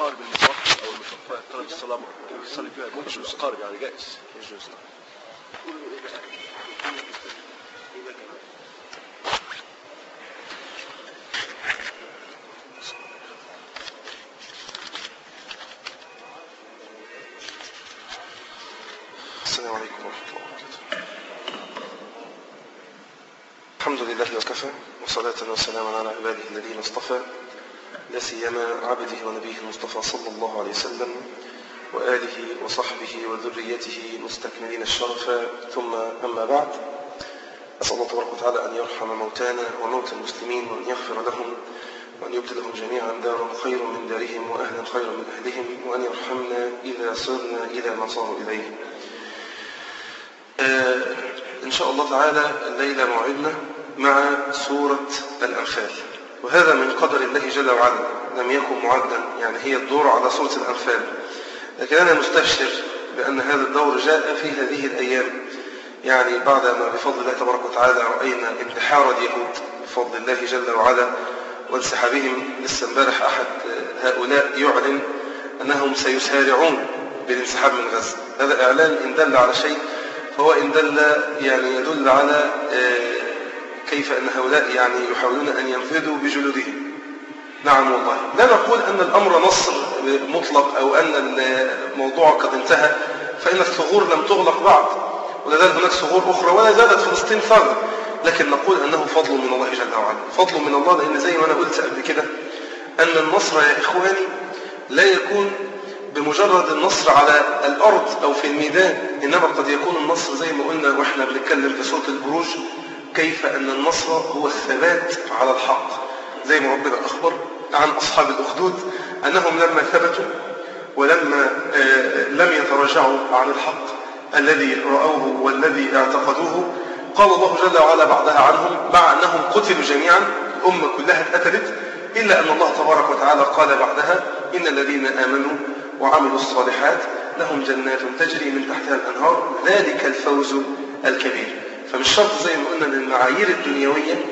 قارب المتوقف او المتوقف طلب الصلاه يصلي فيها يجوز قارب يعني جائز يجوز السلام عليكم ورحمة الله وبركاته الحمد لله وكفى وصلاة وسلاما على عباده الذين اصطفى لا سيما عبده ونبيه المصطفى صلى الله عليه وسلم وآله وصحبه وذريته مستكملين الشرف ثم أما بعد أسأل الله تبارك وتعالى أن يرحم موتانا وموتى المسلمين وأن يغفر لهم وأن يبدلهم جميعا دارا خير من دارهم وأهلا خيرا من أهلهم وأن يرحمنا إذا صرنا إلى ما صاروا إليه آه إن شاء الله تعالى الليلة موعدنا مع سورة الأنفال وهذا من قدر الله جل وعلا لم يكن معدا يعني هي الدور على سورة الأنفال لكن أنا مستبشر بأن هذا الدور جاء في هذه الأيام يعني بعدما بفضل الله تبارك وتعالى رأينا انتحار اليهود بفضل الله جل وعلا وانسحابهم لسه امبارح أحد هؤلاء يعلن أنهم سيسارعون بالانسحاب من غزة هذا إعلان إن دل على شيء فهو إن دل يعني يدل على كيف أن هؤلاء يعني يحاولون أن ينفذوا بجلودهم نعم والله لا نقول أن الأمر نصر مطلق أو أن الموضوع قد انتهى فإن الثغور لم تغلق بعد ولا زالت هناك ثغور أخرى ولا زالت فلسطين ثغر لكن نقول أنه فضل من الله جل وعلا فضل من الله لأن زي ما أنا قلت قبل كده أن النصر يا إخواني لا يكون بمجرد النصر على الأرض أو في الميدان إنما قد يكون النصر زي ما قلنا وإحنا بنتكلم في سورة البروج كيف أن النصر هو الثبات على الحق زي ما ربنا أخبر عن أصحاب الأخدود أنهم لما ثبتوا ولما لم يتراجعوا عن الحق الذي رأوه والذي اعتقدوه قال الله جل وعلا بعدها عنهم مع أنهم قتلوا جميعا الأمة كلها اتقتلت إلا أن الله تبارك وتعالى قال بعدها إن الذين آمنوا وعملوا الصالحات لهم جنات تجري من تحتها الأنهار ذلك الفوز الكبير فمش شرط زي ما قلنا أن المعايير الدنيوية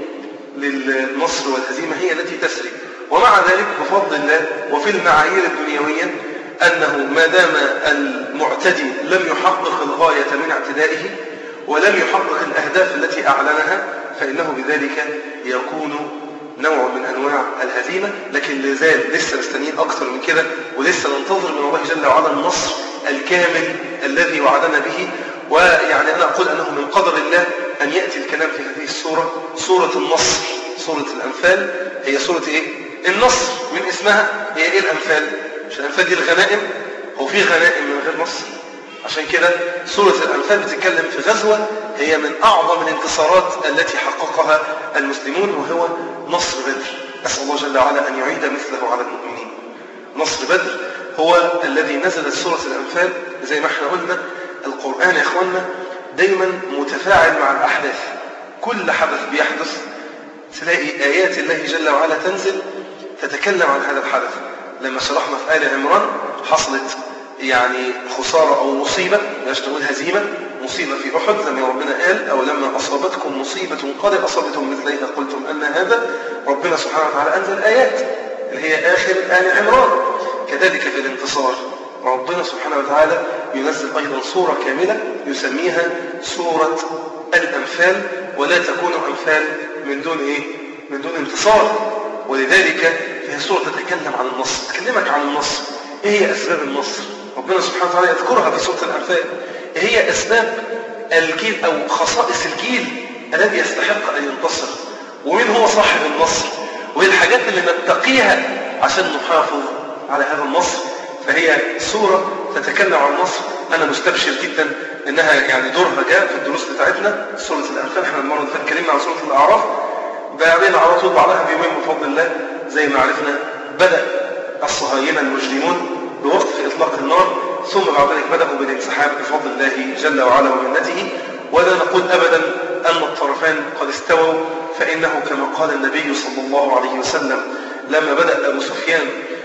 للنصر والهزيمة هي التي تسري ومع ذلك بفضل الله وفي المعايير الدنيوية أنه ما دام المعتدي لم يحقق الغاية من اعتدائه ولم يحقق الأهداف التي أعلنها فإنه بذلك يكون نوع من أنواع الهزيمة لكن لازال لسه مستنيين أكثر من كده ولسه ننتظر من الله جل وعلا النصر الكامل الذي وعدنا به ويعني أنا أقول أنه من قدر الله أن يأتي الكلام في هذه السورة سورة النصر سورة الأنفال هي سورة إيه؟ النصر من اسمها هي إيه الأنفال؟ مش الأنفال دي الغنائم هو في غنائم من غير نصر عشان كده سورة الأنفال بتتكلم في غزوة هي من أعظم الانتصارات التي حققها المسلمون وهو نصر بدر أسأل الله جل وعلا أن يعيد مثله على المؤمنين نصر بدر هو الذي نزلت سورة الأنفال زي ما احنا قلنا القرآن يا إخواننا دايما متفاعل مع الأحداث كل حدث بيحدث تلاقي آيات الله جل وعلا تنزل تتكلم عن هذا الحدث لما شرحنا في آل عمران حصلت يعني خسارة أو مصيبة لاش تقول هزيمة مصيبة في أحد زي ما ربنا قال أو لما أصابتكم مصيبة قد أصابتهم مثليها قلتم أن هذا ربنا سبحانه وتعالى أنزل آيات اللي هي آخر آل عمران كذلك في الانتصار ربنا سبحانه وتعالى ينزل أيضا سورة كاملة يسميها سورة الأنفال ولا تكون أنفال من دون إيه؟ من دون انتصار ولذلك هي سورة تتكلم عن النصر تكلمك عن النصر إيه هي أسباب النصر ربنا سبحانه وتعالى يذكرها في سورة الأنفال إيه هي أسباب الجيل أو خصائص الجيل الذي يستحق أن ينتصر ومين هو صاحب النصر وإيه الحاجات اللي نتقيها عشان نحافظ على هذا النصر فهي سورة تتكلم عن النصر أنا مستبشر جدا إنها يعني دورها جاء في الدروس بتاعتنا سورة الأنفال احنا المرة اللي فاتت اتكلمنا عن سورة الأعراف بعدين على طول بعدها بيومين بفضل الله زي ما عرفنا بدأ الصهاينة المجرمون بوقف إطلاق النار ثم بعد ذلك بدأوا بالانسحاب بفضل الله جل وعلا ومنته ولا نقول أبدا أن الطرفان قد استووا فإنه كما قال النبي صلى الله عليه وسلم لما بدأ أبو سفيان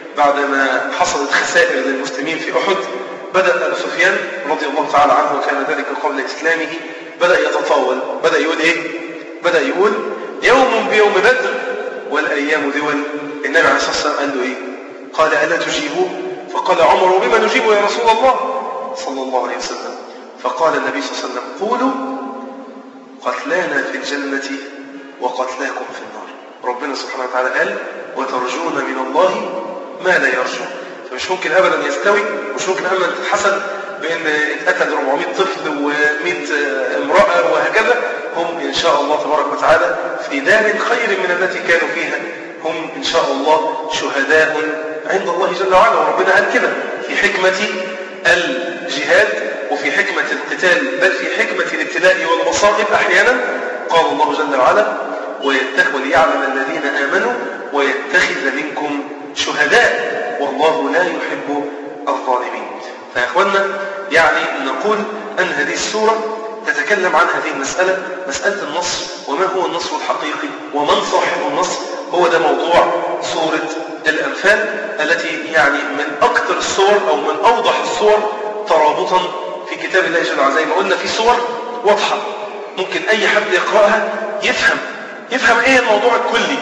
بعدما حصلت خسائر للمسلمين في أحد بدأ أبو سفيان رضي الله تعالى عنه وكان ذلك قبل إسلامه بدأ يتطاول بدأ يقول إيه؟ بدأ يقول يوم بيوم بدر والأيام دول النبي عليه الصلاة والسلام قال له إيه؟ قال ألا تجيبوه فقال عمر وبما نجيب يا رسول الله صلى الله عليه وسلم فقال النبي صلى الله عليه وسلم قولوا قتلانا في الجنة وقتلاكم في النار ربنا سبحانه وتعالى قال وترجون من الله ما لا يرجون فمش ممكن ابدا يستوي مش ممكن ابدا تتحسن بان اتقتل 400 طفل و100 امراه وهكذا هم ان شاء الله تبارك وتعالى في دار خير من التي كانوا فيها هم ان شاء الله شهداء عند الله جل وعلا وربنا قال كده في حكمه الجهاد وفي حكمه القتال بل في حكمه الابتلاء والمصائب احيانا قال الله جل وعلا ويتخذ وليعلم الذين امنوا ويتخذ منكم شهداء والله لا يحب الظالمين فيا اخوانا يعني نقول ان هذه السوره تتكلم عن هذه المسألة مسألة النصر وما هو النصر الحقيقي ومن صاحب النصر هو ده موضوع سورة الأنفال التي يعني من أكثر السور أو من أوضح السور ترابطا في كتاب الله جل وعلا زي ما قلنا في سور واضحة ممكن أي حد يقرأها يفهم يفهم إيه الموضوع الكلي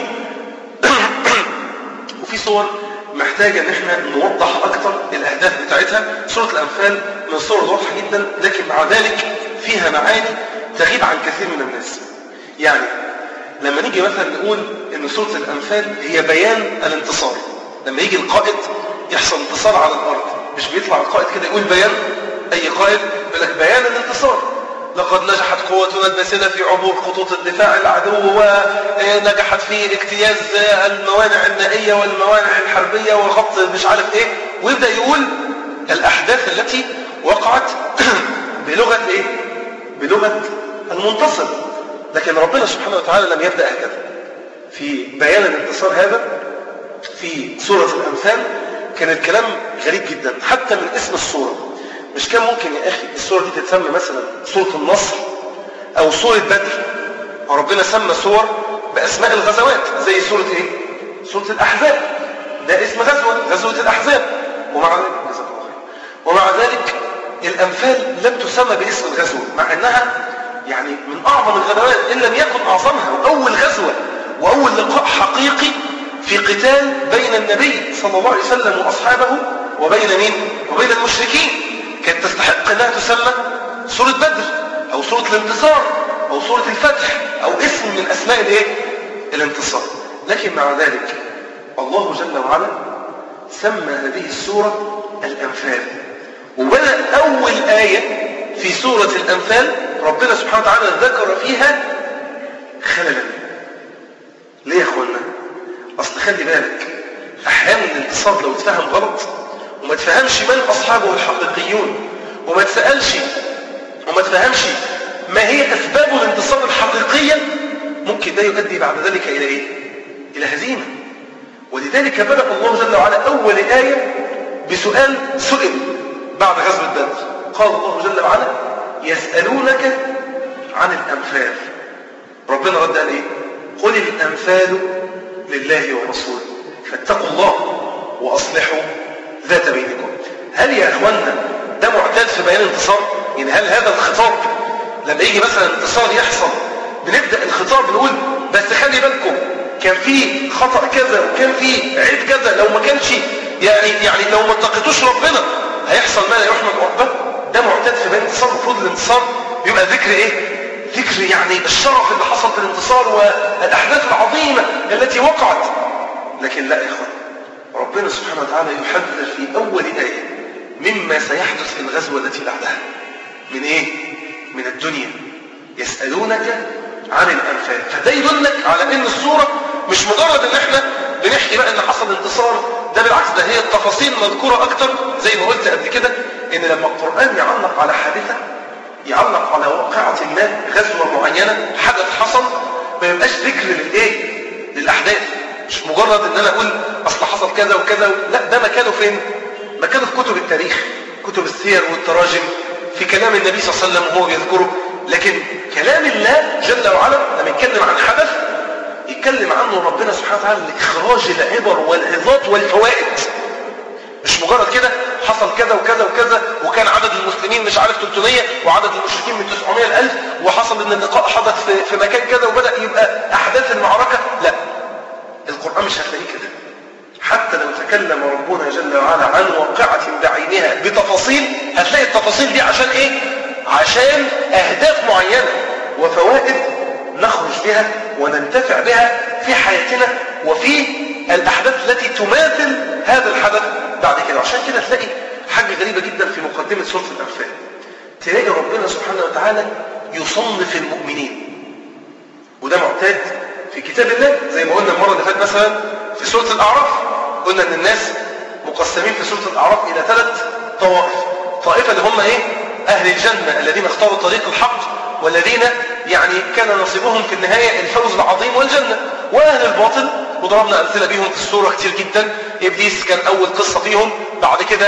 وفي صور محتاجة ان احنا نوضح اكتر الاهداف بتاعتها سورة الانفال من الصور الواضحة جدا لكن مع ذلك فيها معاني تغيب عن كثير من الناس يعني لما نيجي مثلا نقول ان سورة الانفال هي بيان الانتصار لما يجي القائد يحصل انتصار على الارض مش بيطلع القائد كده يقول بيان اي قائد يقول لك بيان الانتصار لقد نجحت قوتنا الباسلة في عبور خطوط الدفاع العدو ونجحت في اجتياز الموانع المائية والموانع الحربية وخط مش عارف ايه ويبدأ يقول الأحداث التي وقعت بلغة ايه بلغة المنتصر لكن ربنا سبحانه وتعالى لم يبدأ هكذا في بيان الانتصار هذا في سورة الأنفال كان الكلام غريب جدا حتى من اسم السورة مش كان ممكن يا أخي السورة دي تتسمى مثلا سورة النصر أو سورة بدر وربنا سمى سور بأسماء الغزوات زي سورة إيه؟ سورة الأحزاب ده اسم غزوة غزوة الأحزاب ومع ذلك جزاك الله خير ومع ذلك الأنفال لم تسمى باسم الغزوة مع أنها يعني من أعظم الغزوات إن لم يكن أعظمها وأول غزوة وأول لقاء حقيقي في قتال بين النبي صلى الله عليه وسلم وأصحابه وبين مين؟ وبين المشركين كانت تستحق أنها تسمى سورة بدر أو سورة الانتصار أو سورة الفتح أو اسم من أسماء الإيه؟ الانتصار لكن مع ذلك الله جل وعلا سمى هذه السورة الأنفال وبدأ أول آية في سورة الأنفال ربنا سبحانه وتعالى ذكر فيها خللا ليه يا أخوانا؟ أصل خلي بالك أحيانا الانتصار لو اتفهم غلط وما تفهمش من أصحابه الحقيقيون وما تسألش وما تفهمش ما هي أسباب الانتصار الحقيقية ممكن ده يؤدي بعد ذلك إلى إيه؟ إلى هزيمة ولذلك بدأ الله جل وعلا أول آية بسؤال سئل بعد غزوة بدر قال الله جل وعلا يسألونك عن الأنفال ربنا رد قال إيه؟ قل الأنفال لله ورسوله فاتقوا الله وأصلحوا ذات بينكم هل يا أخوانا ده معتاد في بيان انتصار؟ يعني هل هذا الخطاب لما يجي مثلا انتصار يحصل بنبدأ الخطاب نقول بس خلي بالكم كان في خطأ كذا وكان في عيب كذا لو ما كانش يعني يعني لو ما اتقيتوش ربنا هيحصل ما لا يحمد عقباه ده معتاد في بيان انتصار المفروض الانتصار بيبقى ذكر ايه؟ ذكر يعني الشرف اللي حصل في الانتصار والاحداث العظيمه التي وقعت لكن لا يا اخوان ربنا سبحانه وتعالى يحذر في اول ايه مما سيحدث في الغزوه التي بعدها من ايه؟ من الدنيا يسالونك عن الانفال فده يدلك على ان الصوره مش مجرد ان احنا بنحكي بقى ان حصل انتصار ده بالعكس ده هي التفاصيل مذكوره اكتر زي ما قلت قبل كده ان لما القران يعلق على حادثه يعلق على واقعه ما غزوه معينه حدث حصل ما يبقاش ذكر للايه للاحداث مش مجرد ان انا اقول اصل حصل كذا وكذا لا ده مكانه فين مكانه في كتب التاريخ كتب السير والتراجم في كلام النبي صلى الله عليه وسلم وهو بيذكره لكن كلام الله جل وعلا لما يتكلم عن حدث يتكلم عنه ربنا سبحانه وتعالى لإخراج العبر والعظات والفوائد مش مجرد كده حصل كذا وكذا وكذا وكان عدد المسلمين مش عارف 300 وعدد المشركين من 900 الألف وحصل ان اللقاء حدث في, في مكان كذا وبدأ يبقى أحداث المعركة لا القرآن مش هتلاقيه كده حتى لو تكلم ربنا جل وعلا عن واقعة بعينها بتفاصيل هتلاقي التفاصيل دي عشان ايه عشان اهداف معينة وفوائد نخرج بها وننتفع بها في حياتنا وفي الاحداث التي تماثل هذا الحدث بعد كده عشان كده تلاقي حاجة غريبة جدا في مقدمة سورة الأنفال تلاقي ربنا سبحانه وتعالى يصنف المؤمنين وده معتاد في كتاب الله زي ما قلنا المرة اللي فاتت مثلا في سورة الأعراف قلنا أن الناس مقسمين في سورة الأعراف إلى ثلاث طوائف طائفة اللي هم إيه؟ أهل الجنة الذين اختاروا طريق الحق والذين يعني كان نصيبهم في النهاية الفوز العظيم والجنة وأهل الباطل وضربنا أمثلة بيهم في السورة كتير جدا إبليس كان أول قصة فيهم بعد كده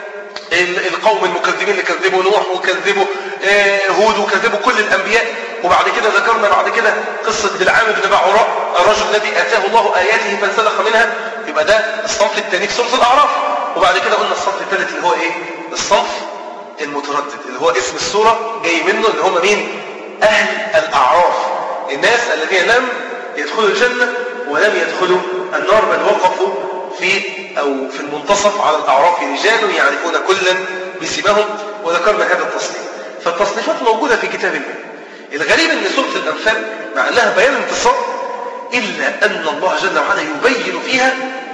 القوم المكذبين اللي كذبوا نوح وكذبوا هود وكذبوا كل الأنبياء وبعد كده ذكرنا بعد كده قصة بلعام بن بعوراء الرجل الذي آتاه الله آياته فانسلخ منها يبقى ده الصنف الثاني في سورة الأعراف وبعد كده قلنا الصنف الثالث اللي هو إيه الصنف المتردد اللي هو اسم السورة جاي منه اللي هم مين أهل الأعراف الناس الذين لم يدخلوا الجنة ولم يدخلوا النار بل وقفوا في أو في المنتصف على الأعراف رجال يعرفون كلا بسمهم وذكرنا هذا التصنيف فالتصنيفات موجودة في كتاب الله الغريب أن سورة الأنفال مع أنها بيان انتصار إلا أن الله جل وعلا يبين فيها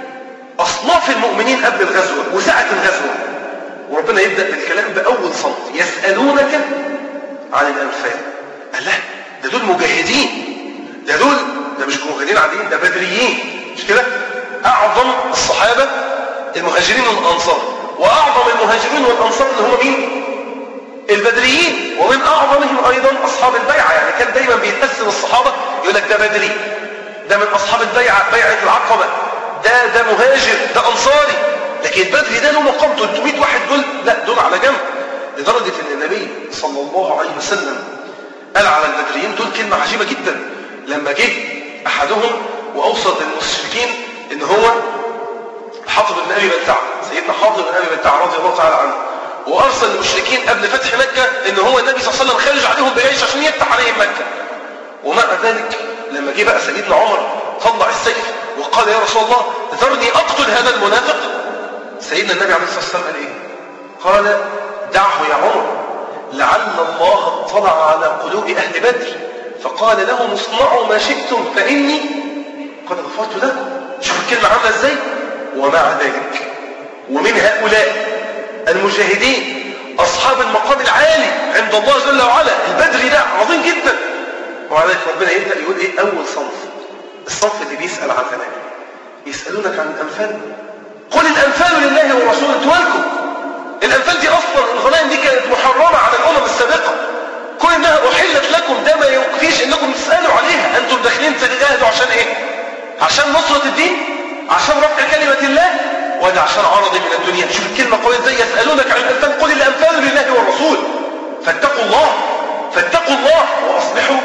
أصناف المؤمنين قبل الغزوة وساعة الغزوة وربنا يبدأ بالكلام بأول صنف يسألونك عن الأنفال قال لا ده دول مجاهدين ده دول ده مش مجاهدين عاديين ده بدريين مش كده أعظم الصحابة المهاجرين والأنصار وأعظم المهاجرين والأنصار اللي هم مين البدريين ومن أعظمهم أيضا أصحاب البيعة يعني كان دايما بيتقسم الصحابة يقول لك ده بدري ده من أصحاب البيعة بيعة العقبة ده ده مهاجر ده أنصاري لكن البدري ده له مقام 300 واحد دول لا دول على جنب لدرجة أن النبي صلى الله عليه وسلم قال على البدريين دول كلمة عجيبة جدا لما جه أحدهم وأوصى للمشركين ان هو حاطب بن ابي بلتع سيدنا حاطب بن ابي بلتع رضي الله تعالى عنه وارسل المشركين قبل فتح مكه ان هو النبي صلى الله عليه وسلم خرج عليهم بجيش عشان يفتح عليهم مكه ومع ذلك لما جه بقى سيدنا عمر طلع السيف وقال يا رسول الله ذرني اقتل هذا المنافق سيدنا النبي عليه الصلاه والسلام قال ايه قال دعه يا عمر لعل الله اطلع على قلوب اهل بدر فقال لهم اصنعوا ما شئتم فاني قد غفرت لكم شوف الكلمة عاملة ازاي ومع ذلك ومن هؤلاء المجاهدين أصحاب المقام العالي عند الله جل وعلا البدري ده عظيم جدا ومع ذلك ربنا يبدأ يقول ايه أول صنف الصنف اللي بيسأل عن الغنائم يسألونك عن الأنفال قل الأنفال لله ورسوله انتوا الأنفال دي أصلا الغنائم دي كانت محرمة على الأمم السابقة كون إنها أحلت لكم ده ما يكفيش إنكم تسألوا عليها أنتم داخلين تجاهدوا عشان إيه عشان نصرة الدين عشان رفع كلمة الله ولا عشان عرض من الدنيا شوف الكلمة قوية ازاي يسألونك عن الأنفال قل الأنفال لله والرسول فاتقوا الله فاتقوا الله وأصلحوا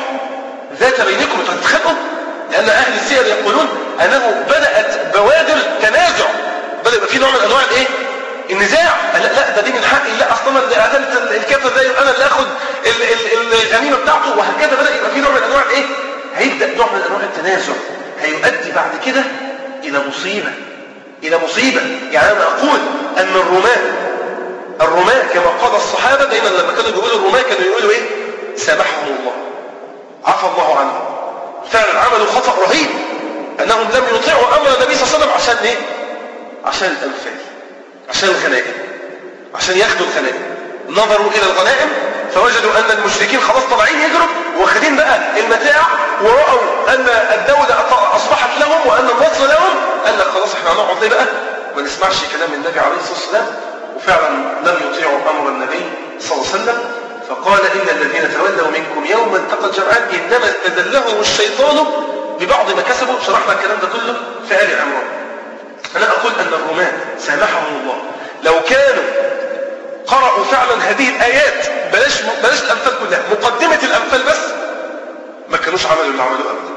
ذات بينكم فتتخلقوا لأن أهل السير يقولون أنه بدأت بوادر تنازع بدأ يبقى في نوع من أنواع الإيه؟ النزاع لا لا ده دي من حقي لا اصلا انا اللي قتلت الكافر ده يبقى انا اللي اخد الغنيمه بتاعته وهكذا بدا يبقى في نوع من انواع الايه؟ هيبدا نوع من انواع التنازع هيؤدي بعد كده إلى مصيبة إلى مصيبة يعني أنا أقول أن الرماة الرماة كما قال الصحابة دايما لما كانوا بيقولوا الرماة كانوا يقولوا إيه سامحهم الله عفى الله عنهم فعلا عملوا خطأ رهيب أنهم لم يطيعوا أمر النبي صلى الله عليه وسلم عشان إيه عشان الأنفال عشان الغنائم عشان ياخدوا الغنائم نظروا إلى الغنائم فوجدوا أن المشركين خلاص طالعين يجروا واخدين بقى المتاع ورأوا أن الدولة أصبحت لهم وأن النصر لهم قال لك خلاص احنا هنقعد ليه بقى ما نسمعش كلام النبي عليه الصلاة والسلام وفعلا لم يطيعوا أمر النبي صلى الله عليه وسلم فقال إن الذين تولوا منكم يوم التقى الجمعان إنما استدلهم الشيطان ببعض ما كسبوا شرحنا الكلام ده كله في آل عمران أنا أقول أن الرماة سامحهم الله لو كانوا قرأوا فعلا هذه الآيات بلاش بلاش الأنفال كلها مقدمة الأنفال بس ما كانوش عملوا اللي عملوه أبدا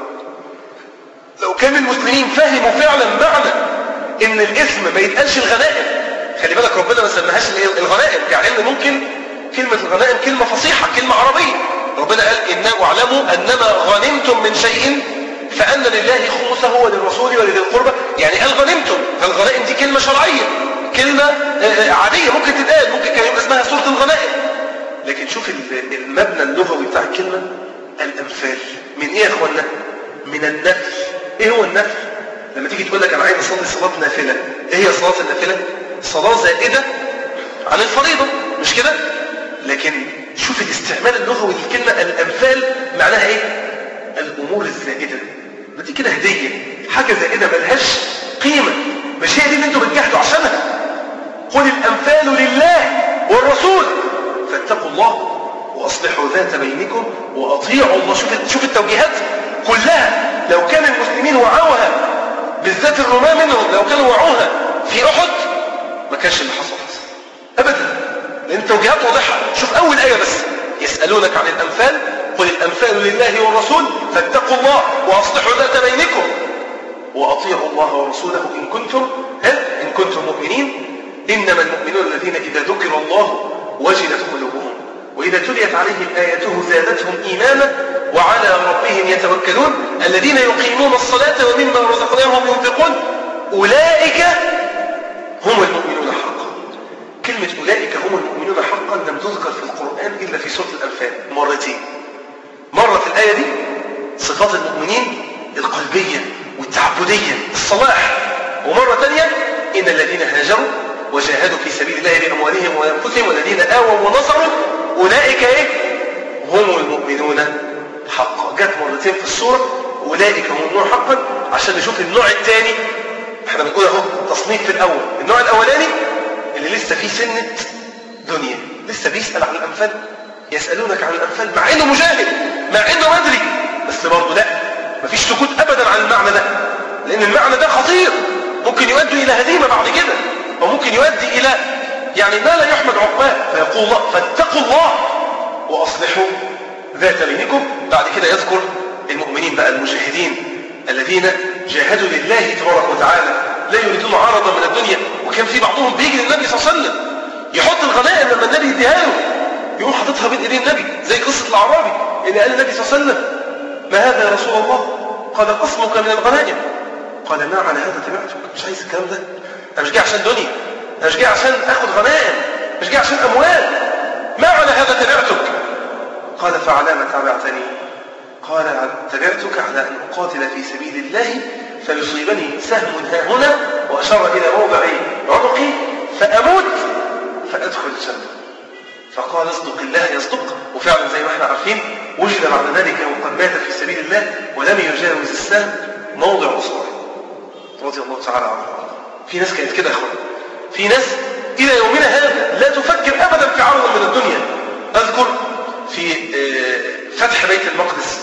لو كان المسلمين فهموا فعلا معنى ان الاسم ما يتقالش الغنائم خلي بالك ربنا ما سماهاش الغنائم يعني ان ممكن كلمة الغنائم كلمة فصيحة كلمة عربية ربنا قال إنا واعلموا أنما غنمتم من شيء فأن لله خمسه وللرسول ولذي القربى يعني قال غنمتم فالغنائم دي كلمة شرعية كلمة عادية ممكن تتقال ممكن كان يبقى اسمها سورة الغنائم لكن شوف المبنى اللغوي بتاع الكلمة الأنفال من إيه يا أخوانا؟ من النفل إيه هو النفل؟ لما تيجي تقول لك أنا عايز أصلي صلاة نافلة إيه هي صلاة النافلة؟ صلاة زائدة عن الفريضة مش كده؟ لكن شوف الاستعمال اللغوي للكلمة الأنفال معناها إيه؟ الأمور الزائدة ما دي كده هدية حاجة زائدة ملهاش قيمة مش هي دي اللي انتوا بتجاهدوا عشانها قل الأنفال لله والرسول فاتقوا الله وأصلحوا ذات بينكم وأطيعوا الله شوف, شوف التوجيهات كلها لو كان المسلمين وعوها بالذات الرومان منهم لو كانوا وعوها في أحد ما كانش اللي حصل أبدا لأن التوجيهات واضحة شوف أول آية بس يسألونك عن الأنفال قل الأنفال لله والرسول فاتقوا الله وأصلحوا ذات بينكم وأطيعوا الله ورسوله إن كنتم هل إن كنتم مؤمنين إنما المؤمنون الذين إذا ذكر الله وجلت قلوبهم وإذا تليت عليهم آياته زادتهم إيمانا وعلى ربهم يتوكلون الذين يقيمون الصلاة ومما رزقناهم ينفقون أولئك هم المؤمنون حقا كلمة أولئك هم المؤمنون حقا لم تذكر في القرآن إلا في سورة الأنفال مرتين مرة في الآية دي صفات المؤمنين القلبية والتعبدية الصلاح ومرة ثانية إن الذين هاجروا وجاهدوا في سبيل الله بأموالهم وأنفسهم والذين آووا ونصروا أولئك إيه؟ هم المؤمنون حقا جت مرتين في السورة أولئك هم المؤمنون حقا عشان نشوف النوع الثاني احنا بنقول اهو تصنيف في الأول النوع الأولاني اللي لسه فيه سنة دنيا لسه بيسأل عن الأنفال يسألونك عن الأنفال مع إنه مجاهد مع إنه مدري بس برضه لا مفيش سكوت أبدا عن المعنى ده لأن المعنى ده خطير ممكن يؤدي إلى هزيمة بعد كده وممكن يؤدي إلى يعني ما لا يحمد عقباه فيقول الله فاتقوا الله وأصلحوا ذات بينكم بعد كده يذكر المؤمنين بقى المجاهدين الذين جاهدوا لله تبارك وتعالى لا يريدون عرضا من الدنيا وكان في بعضهم بيجي للنبي صلى الله عليه وسلم يحط الغنائم لما النبي يديها له يقوم حاططها بين ايدين النبي زي قصه الاعرابي اللي قال النبي صلى الله عليه وسلم ما هذا يا رسول الله قال قسمك من الغنائم قال ما على هذا تبعتك مش عايز الكلام ده انا مش جاي عشان دنيا انا مش جاي عشان اخد غنائم مش جاي عشان اموال ما على هذا تبعتك قال فعلى ما تابعتني قال تبعتك على ان اقاتل في سبيل الله فيصيبني سهم ها هنا واشار الى موضع عنقي فاموت فادخل الجنه فقال اصدق الله يصدق وفعلا زي ما احنا عارفين وجد بعد ذلك وقد مات في سبيل الله ولم يجاوز السهم موضع اصبعه رضي الله تعالى عنه في ناس كانت كده يا اخوان في ناس الى يومنا هذا لا تفكر ابدا في عرض من الدنيا اذكر في فتح بيت المقدس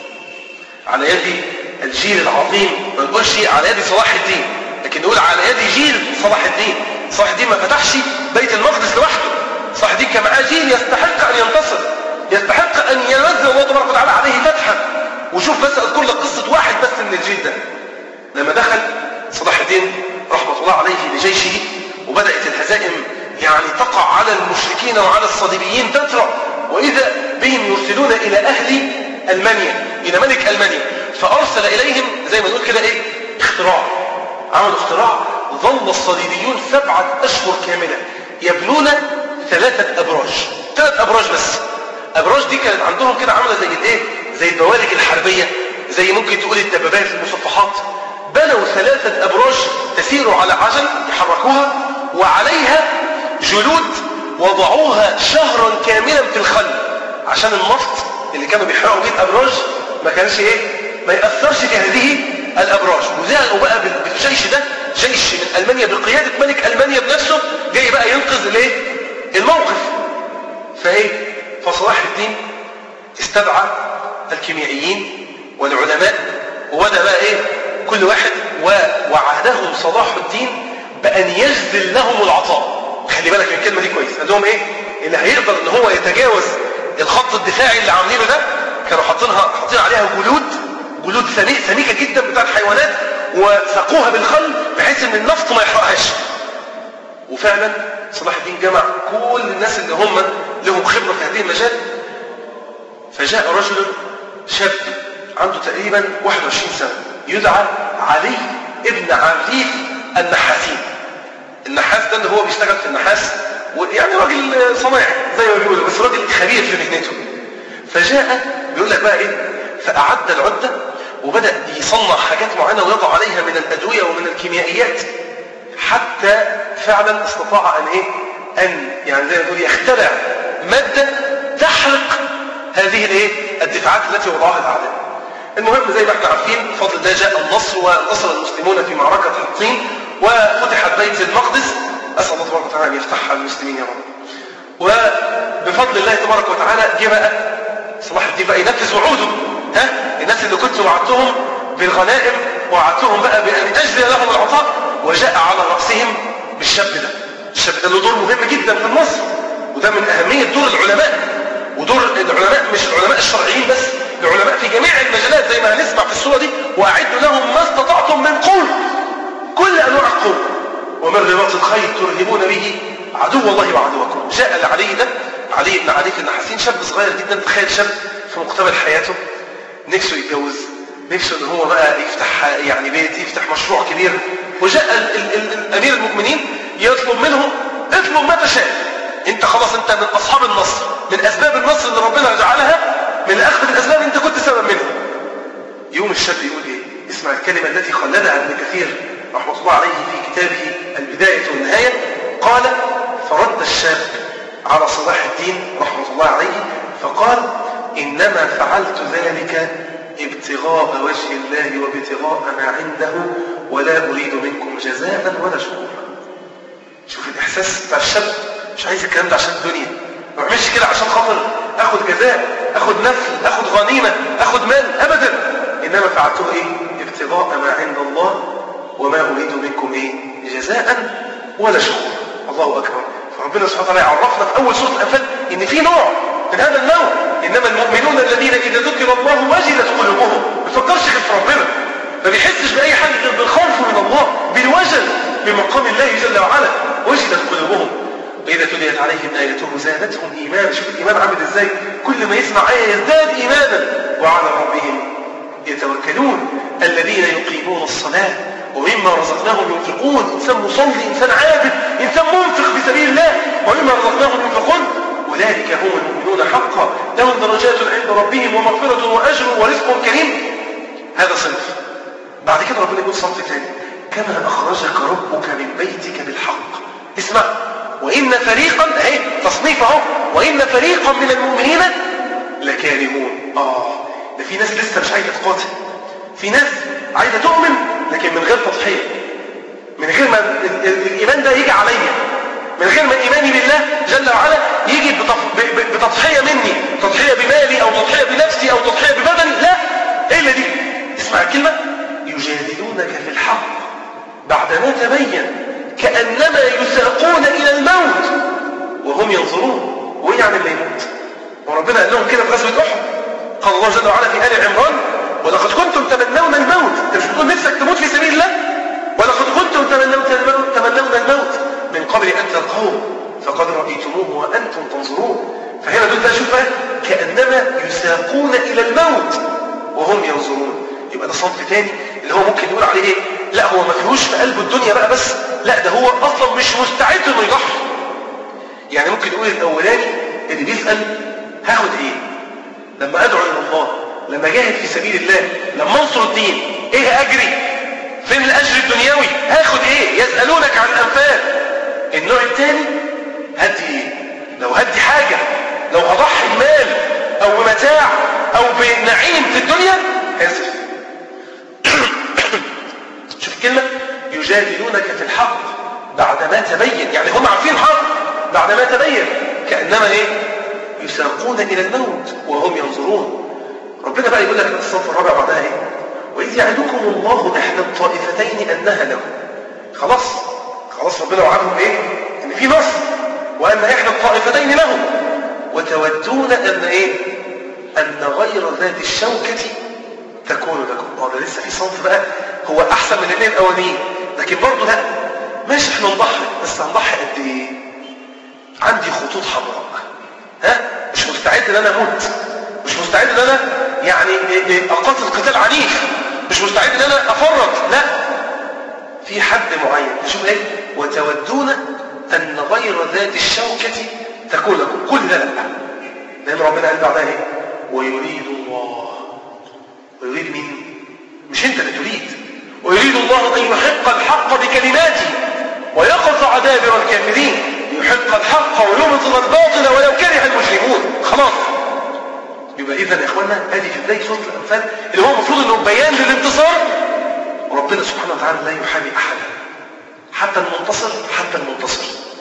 على يد الجيل العظيم ما نقولش على يد صلاح الدين لكن نقول على يد جيل صلاح الدين صلاح الدين ما فتحش بيت المقدس لوحده صلاح الدين كان معاه جيل يستحق ان ينتصر يستحق ان ينزل الله تبارك وتعالى عليه فتحا وشوف بس اذكر لك قصه واحد بس من الجيل ده لما دخل صلاح الدين رحمه الله عليه لجيشه وبدات الهزائم يعني تقع على المشركين وعلى الصليبيين تترى واذا بهم يرسلون الى اهل المانيا الى ملك المانيا فارسل اليهم زي ما نقول كده ايه اختراع عملوا اختراع ظل الصليبيون سبعه اشهر كامله يبنون ثلاثه ابراج ثلاث ابراج بس ابراج دي كانت عندهم كده عامله زي الايه زي البوارج الحربيه زي ممكن تقول الدبابات المصفحات بنوا ثلاثه ابراج تسير على عجل يحركوها وعليها جلود وضعوها شهرا كاملا في الخل عشان النفط اللي كانوا بيحرقوا بيه الابراج ما كانش ايه ما ياثرش في هذه الابراج وزعلوا بقى بالجيش ده جيش من المانيا بقياده ملك المانيا بنفسه جاي بقى ينقذ الايه الموقف فايه فصلاح الدين استدعى الكيميائيين والعلماء وبدا بقى ايه كل واحد ووعدهم صلاح الدين بان يجزل لهم العطاء خلي بالك من الكلمه دي كويس قال لهم ايه اللي هيقدر ان هو يتجاوز الخط الدفاعي اللي عاملينه ده كانوا حاطينها حاطين عليها جلود جلود سميكه جدا بتاعت حيوانات وسقوها بالخل بحيث ان النفط ما يحرقهاش وفعلا صلاح الدين جمع كل الناس اللي هم لهم خبره في هذه المجال فجاء رجل شاب عنده تقريبا 21 سنة يدعى علي ابن عفيف النحاسين النحاس ده اللي هو بيشتغل في النحاس ويعني راجل صنايعي زي ما بيقولوا بس راجل خبير في مهنته فجاء بيقول لك بقى ايه فأعد العدة وبدأ يصنع حاجات معينة ويضع عليها من الأدوية ومن الكيميائيات حتى فعلا استطاع أن إيه أن يعني زي ما نقول يخترع مادة تحرق هذه الإيه الدفاعات التي وضعها الأعداء المهم زي ما احنا عارفين بفضل الله جاء النصر ونصر المسلمون في معركة حطين وفتحت بيت المقدس أسأل الله تبارك وتعالى أن يفتحها للمسلمين يا رب وبفضل الله تبارك وتعالى جه بقى صلاح الدين بقى ينفذ وعوده ها الناس اللي كنت وعدتهم بالغنائم وعدتهم بقى بأن أجزي لهم العطاء وجاء على رأسهم بالشاب ده الشاب ده له دور مهم جدا في النصر وده من أهمية دور العلماء ودور العلماء مش العلماء الشرعيين بس العلماء في جميع المجالات زي ما هنسمع في السورة دي وأعدوا لهم ما استطعتم من قوة كل أنواع القوة ومن رباط الخير ترهبون به عدو الله وعدوكم جاء لعلي ده علي بن علي بن حسين شاب صغير جدا تخيل شاب في مقتبل حياته نفسه يتجوز نفسه ان هو بقى يفتح يعني بيت يفتح مشروع كبير وجاء ال ال ال امير المؤمنين يطلب منه اطلب ما تشاء انت خلاص انت من اصحاب النصر من اسباب النصر اللي ربنا جعلها من اخذ الاسباب انت كنت سبب منها يوم الشاب يقول ايه اسمع الكلمه التي خلدها ابن كثير رحمه الله عليه في كتابه البدايه والنهايه قال فرد الشاب على صلاح الدين رحمه الله عليه فقال انما فعلت ذلك ابتغاء وجه الله وابتغاء ما عنده ولا اريد منكم جزاء ولا شكورا شوف الاحساس بتاع الشاب مش عايز الكلام ده عشان الدنيا ما بعملش كده عشان خاطر اخد جزاء اخد نفل اخد غنيمه اخد مال ابدا انما فعلته ايه ابتغاء ما عند الله وما اريد منكم ايه جزاء ولا شكورا الله اكبر فربنا سبحانه وتعالى عرفنا في اول سوره الانفال ان في نوع من هذا النوع انما المؤمنون الذين اذا ذكر الله وجلت قلوبهم ما بيفكرش غير في ربنا ما بيحسش باي حاجه غير بالخوف من الله بالوجل من مقام الله جل وعلا وجلت قلوبهم وإذا تليت عليهم آياته زادتهم إيمانا شوف الإيمان عامل إزاي كل ما يسمع آية يزداد إيمانا وعلى ربهم يتوكلون الذين يقيمون الصلاة ومما رزقناهم ينفقون إنسان مصلي إنسان عابد إنسان منفق في سبيل الله ومما رزقناهم ينفقون أولئك هم المؤمنون حقا لهم درجات عند ربهم ومغفرة وأجر ورزق كريم هذا صنف بعد كده ربنا يقول صنف ثاني كما أخرجك ربك من بيتك بالحق اسمع وإن فريقا اهي تصنيف اهو وإن فريقا من المؤمنين لكارهون آه ده في ناس لسه مش عايزة تقاتل في ناس عايزة تؤمن لكن من غير تضحية من غير ما ال- ال- الإيمان ده يجي عليا من غير ما إيماني بالله جل وعلا يجي بتف- ب- ب- بتضحية مني تضحية بمالي أو تضحية بنفسي أو تضحية ببدني لا إيه اللي دي اسمع الكلمة يجادلونك في الحق بعدما تبين كأنما يساقون إلى الموت وهم ينظرون وإيه يعني اللي يموت وربنا قال لهم كده في غزوة أحد قال الله جل وعلا في آل عمران ولقد كنتم تمنون الموت انت مش بتقول نفسك تموت في سبيل الله ولقد كنتم تمنون الموت تمنون الموت من قبل أن تلقوه فقد رأيتموه وأنتم تنظرون فهنا دول بقى شوف بقى كأنما يساقون إلى الموت وهم ينظرون يبقى ده صنف تاني اللي هو ممكن نقول عليه ايه لا هو ما فيهوش في قلبه الدنيا بقى بس لا ده هو اصلا مش مستعد انه يضحي يعني ممكن نقول الاولاني اللي بيسال هاخد ايه لما ادعو الى الله لما جاهد في سبيل الله لما انصر الدين ايه اجري فين الاجر الدنيوي هاخد ايه يسالونك عن الانفال النوع الثاني هدي ايه لو هدي حاجه لو هضحي بمال او بمتاع او بنعيم في الدنيا اسف شوف الكلمة يجادلونك في الحق بعدما تبين يعني هم عارفين الحق بعدما تبين كأنما ايه يساقون إلى الموت وهم ينظرون ربنا بقى يقول لك في الصف الرابع بعدها ايه وإذ يعدكم الله إحدى الطائفتين أنها لكم خلاص خلاص ربنا وعدهم ايه ان في نصر وأن إحدى الطائفتين لهم وتودون أن ايه أن غير ذات الشوكة تكون لكم اه ده لسه في صنف بقى هو احسن من الاثنين الاولانيين لكن برضه لا ماشي احنا نضحي بس هنضحي قد ايه عندي خطوط حمراء ها مش مستعد ان انا اموت مش مستعد ان انا يعني أقاتل قتال عنيف مش مستعد ان انا افرط لا في حد معين شوف ايه وتودون ان غير ذات الشوكة تكون لكم كل ده لا لان ربنا قال بعدها ايه ويريد الله ويريد مين مش انت اللي تريد ويريد الله ان يحق الحق بكلماته ويقطع دابر الكافرين يحق الحق ويبطل الباطل ولو كره المجرمون خلاص يبقى اذا يا اخوانا ادي في بدايه سوره الانفال اللي هو المفروض انه بيان للانتصار وربنا سبحانه وتعالى لا يحابي احدا حتى المنتصر حتى المنتصر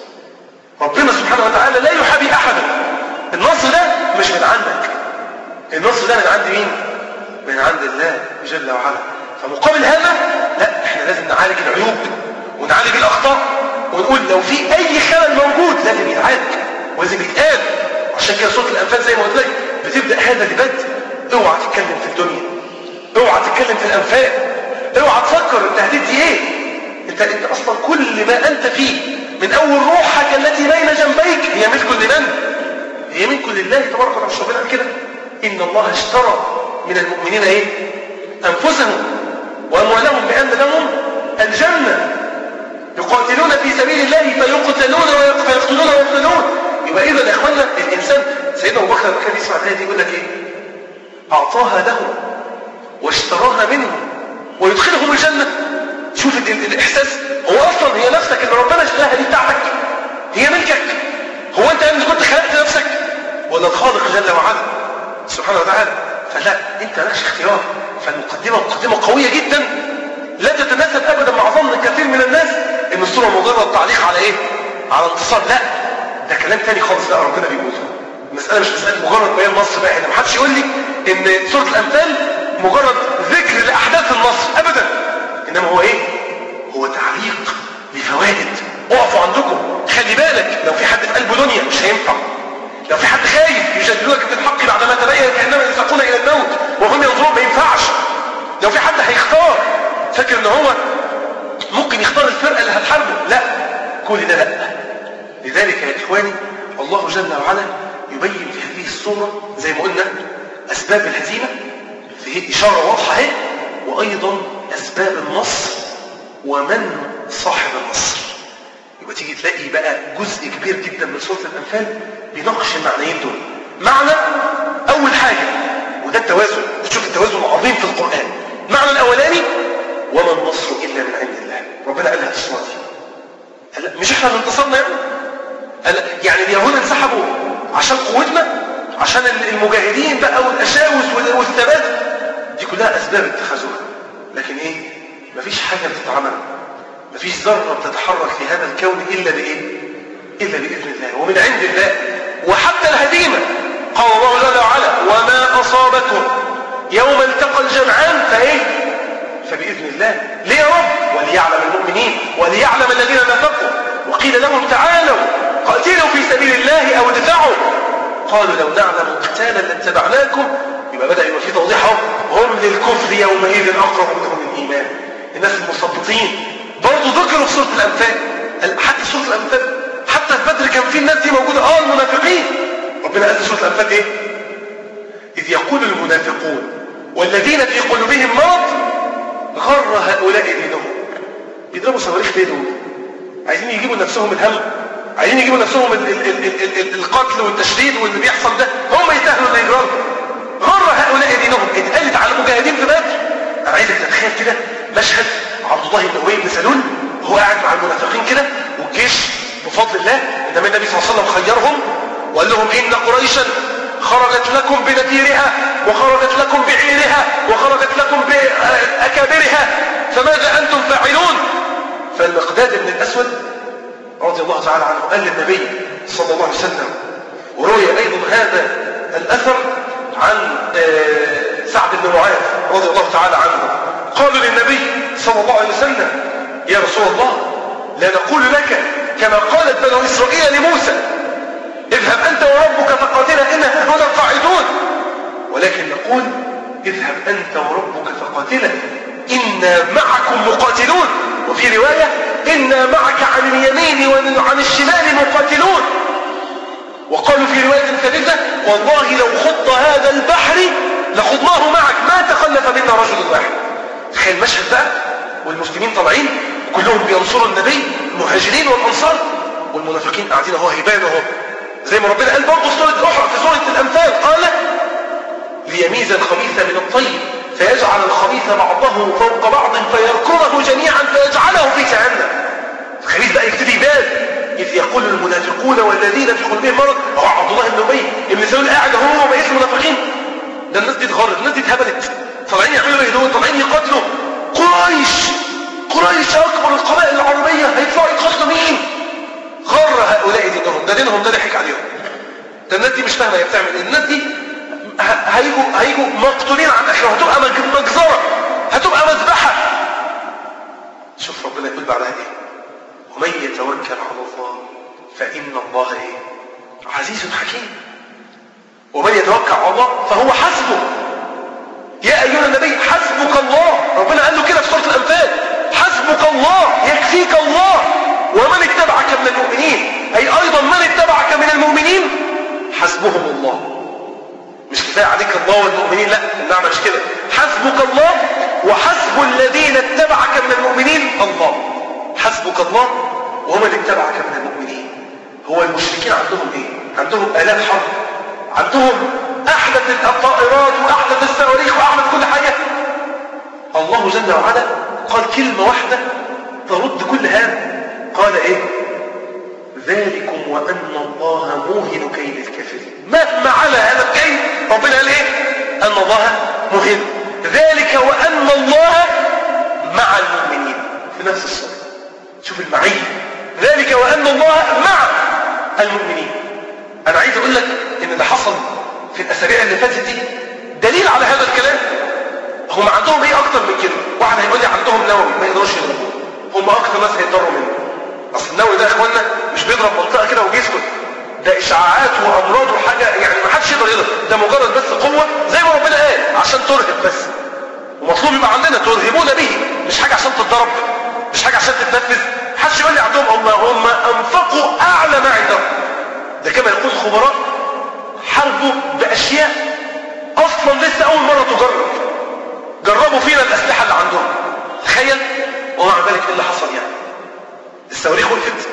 ربنا سبحانه وتعالى لا يحابي احدا النصر ده مش من عندك النصر ده من عند مين من عند الله جل وعلا فمقابل هذا لا احنا لازم نعالج العيوب ونعالج الاخطاء ونقول لو في اي خلل موجود لازم يتعالج ولازم يتقال عشان كده سوره الانفال زي ما قلت لك بتبدا هذا لبد اوعى تتكلم في الدنيا اوعى تتكلم في الانفال اوعى تفكر انت هتدي ايه انت, انت اصلا كل ما انت فيه من اول روحك التي بين جنبيك هي ملك لمن هي ملك لله تبارك وتعالى مش ربنا كده ان الله اشترى من المؤمنين ايه انفسهم واموالهم بان لهم الجنه يقاتلون في سبيل الله فيقتلون فيقتلون ويقتلون يبقى اذا يا اخوانا الانسان سيدنا ابو بكر لما كان يسمع الايه دي يقول لك ايه اعطاها لهم واشتراها منهم ويدخلهم الجنه شوف الاحساس هو اصلا هي نفسك اللي ربنا اشتراها دي بتاعتك هي ملكك هو انت اللي كنت خلقت نفسك ولا الخالق جل وعلا سبحانه وتعالى فلا انت مالكش اختيار فالمقدمه مقدمه قويه جدا لا تتناسب ابدا مع ظن كثير من الناس ان الصوره مجرد تعليق على ايه على انتصار لا ده كلام تاني خالص بقى ربنا بيقوله المساله مش مساله مجرد بيان نص بقى هنا محدش يقول لي ان سوره الانفال مجرد ذكر لاحداث النصر ابدا انما هو ايه هو تعليق لفوائد اقفوا عندكم خلي بالك لو في حد في قلبه دنيا مش هينفع لو في حد خايف يجادلونك في الحق بعد ما تبين كانما يساقون الى الموت وهم ينظرون ما ينفعش لو في حد هيختار فاكر ان هو ممكن يختار الفرقه اللي هتحاربه لا كل ده لا لذلك يا اخواني الله جل وعلا يبين في هذه الصوره زي ما قلنا اسباب الهزيمه في اشاره واضحه اهي وايضا اسباب النصر ومن صاحب النصر يبقى تيجي تلاقي بقى جزء كبير جدا من سوره الانفال بيناقش المعنيين دول معنى اول حاجه وده التوازن تشوف التوازن العظيم في القران المعنى الاولاني وما النصر الا من عند الله ربنا قالها في السوره دي قال مش احنا اللي انتصرنا يعني قال يعني اليهود انسحبوا عشان قوتنا عشان المجاهدين بقى والاشاوس والثبات دي كلها اسباب اتخاذوها لكن ايه مفيش حاجه بتتعمل مفيش ذره بتتحرك في هذا الكون الا بايه الا باذن الله ومن عند الله وحتى الهزيمه قال الله جل وعلا وما اصابكم يوم التقى الجمعان فايه فباذن الله ليه يا رب وليعلم المؤمنين وليعلم الذين نافقوا وقيل لهم تعالوا قاتلوا في سبيل الله او ادفعوا قالوا لو نعلم قتالا لاتبعناكم يبقى بدا يبقى في توضيح اهو هم للكفر يومئذ اقرب منهم للايمان الناس المثبطين برضه ذكروا في سوره الانفال حتى سوره الانفال حتى في بدر كان في الناس دي موجوده اه المنافقين ربنا قال في سوره الانفال ايه اذ يقول المنافقون والذين في قلوبهم مرض غر هؤلاء دينهم بيضربوا صواريخ ليه دول عايزين يجيبوا لنفسهم الهم عايزين يجيبوا لنفسهم ال ال ال ال ال القتل والتشديد واللي بيحصل ده هم يستاهلوا اللي يجرى غر هؤلاء دينهم اتقالت على المجاهدين في بدر انا عايزك تتخيل كده مشهد عبد الله بن ابي بن سلول وهو قاعد مع المنافقين كده والجيش بفضل الله انما النبي صلى الله عليه وسلم خيرهم وقال لهم ان قريشا خرجت لكم بنفيرها وخرجت لكم بعيرها وخرجت لكم بأكابرها فماذا أنتم فاعلون فالمقداد بن الأسود رضي الله تعالى عنه قال للنبي صلى الله عليه وسلم وروي أيضا هذا الأثر عن سعد بن معاذ رضي الله تعالى عنه قالوا للنبي صلى الله عليه وسلم يا رسول الله لا نقول لك كما قالت بنو إسرائيل لموسى اذهب أنت وربك فقاتلا إنها هنا قاعدون ولكن نقول اذهب أنت وربك فقاتلا إنا معكم مقاتلون وفي رواية إنا معك عن اليمين وعن الشمال مقاتلون وقالوا في رواية ثالثة والله لو خط هذا البحر لخضناه معك ما تخلف منا رجل واحد تخيل المشهد بقى والمسلمين طالعين كلهم بينصروا النبي المهاجرين والانصار والمنافقين قاعدين اهو هيبان اهو زي ما ربنا قال برضه في سوره اخرى في سوره الانفال قال ليميز الخبيث من الطيب فيجعل الخبيث بعضه فوق بعض فيركضه جميعا فيجعله في جهنم الخبيث بقى يبتدي يبان إذ يقول المنافقون والذين في قلوبهم مرض هو عبد الله بن أبي ابن سلول قاعد هو رئيس المنافقين ده الناس دي اتغرت الناس دي اتهبلت طالعين يعملوا ايه دول طالعين يقاتلوا قريش قريش أكبر القبائل العربية هيطلعوا يقاتلوا مين غر هؤلاء دينهم ده دينهم ده ضحك عليهم ده الناس دي مش فاهمة هي بتعمل ايه الناس دي هيجوا هيجوا مقتولين عن اخره هتبقى مجزرة هتبقى مذبحة شوف ربنا يقول بعدها ايه ومن يتوكل على الله فإن الله ايه عزيز حكيم ومن يتوكل على الله فهو حسبه يا أيها النبي حسبك الله ربنا قال له كده في سورة الأنفال حسبك الله يكفيك الله ومن اتبعك من المؤمنين أي أيضا من اتبعك من المؤمنين حسبهم الله مش كفاية عليك الله والمؤمنين لا المعنى مش كده حسبك الله وحسب الذين اتبعك من المؤمنين الله حسبك الله ومن اتبعك من المؤمنين هو المشركين عندهم ايه عندهم آلات حرب عندهم احدث الطائرات واحدث الصواريخ واحدث كل حاجة الله جل وعلا قال كلمة واحدة ترد كل هذا قال ايه ذلكم وأن الله موهن كيد الكافرين مهما على هذا الكيد ربنا قال ايه أن الله موهن ذلك وأن الله مع المؤمنين في نفس الصورة شوف المعية ذلك وأن الله مع المؤمنين أنا عايز أقول لك إن اللي حصل في الأسابيع اللي فاتت دي دليل على هذا الكلام هم عندهم إيه أكتر من كده واحد هيقول لي عندهم نووي ما يقدروش يضربوه هم أكتر ناس هيتضروا منه أصل النووي ده يا إخوانا مش بيضرب منطقة كده وبيسكت ده إشعاعات وأمراض وحاجة يعني ما حدش يقدر يضرب ده مجرد بس قوة زي ما ربنا قال عشان ترهب بس ومطلوب يبقى عندنا ترهبون به مش حاجة عشان تتضرب مش حاجة عشان تتنفذ حدش يقول لي عندهم اللهم انفقوا اعلى ما عندهم ده كما يقول الخبراء حاربوا باشياء اصلا لسه اول مرة تجرب جربوا فينا الاسلحة اللي عندهم تخيل ومع ذلك ايه اللي حصل يعني الصواريخ وقفت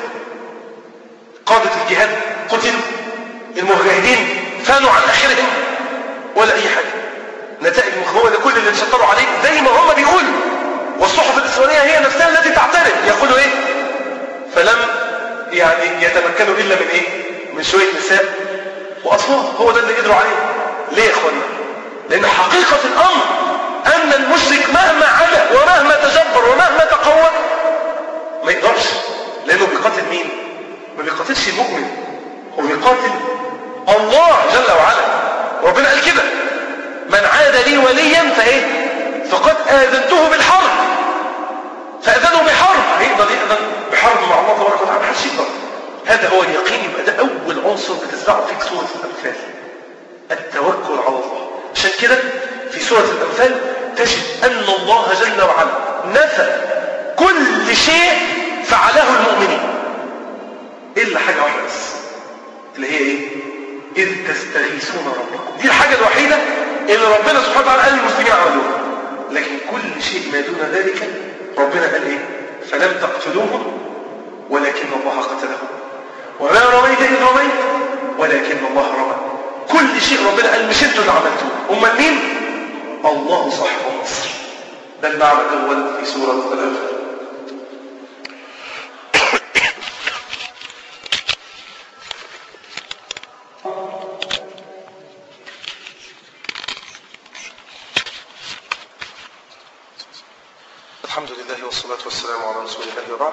قادة الجهاد قتلوا المجاهدين فانوا عن اخرهم ولا اي حاجة نتائج هو ده كل اللي تشطروا عليه زي ما هم بيقولوا والصحف الإسرائيلية هي نفسها التي تعترف يقولوا إيه فلم يعني يتمكنوا إلا من إيه من شوية نساء وأطفال هو ده اللي قدروا عليه ليه يا إخوانا لأن حقيقة الأمر أن المشرك مهما علا ومهما تجبر ومهما تقوى ما يقدرش لأنه بيقاتل مين ما بيقاتلش المؤمن هو بيقاتل الله جل وعلا ربنا قال كده من عاد لي وليا فايه فقد آذنته بالحرب فأذنوا بحرب هيقدر يأذن بحرب مع الله تبارك وتعالى محدش يقدر هذا هو اليقين يبقى ده أول عنصر بتزرعه فيك سورة الأنفال التوكل على الله عشان كده في سورة الأنفال تجد أن الله جل وعلا نفى كل شيء فعله المؤمنين إلا حاجة واحدة بس اللي هي إيه؟ إذ تستغيثون ربكم دي الحاجة الوحيدة اللي ربنا سبحانه وتعالى قال للمسلمين عملوها لكن كل شيء ما دون ذلك ربنا قال ايه فلم تقتلوهم ولكن الله قتلهم وما رميت إذ رميت ولكن الله رمى كل شيء ربنا قال مش انتوا اللي عملتوه امال مين الله صاحب النصر ده المعنى الاول في سوره الانفال الحمد لله والصلاة والسلام على رسول الله وبعد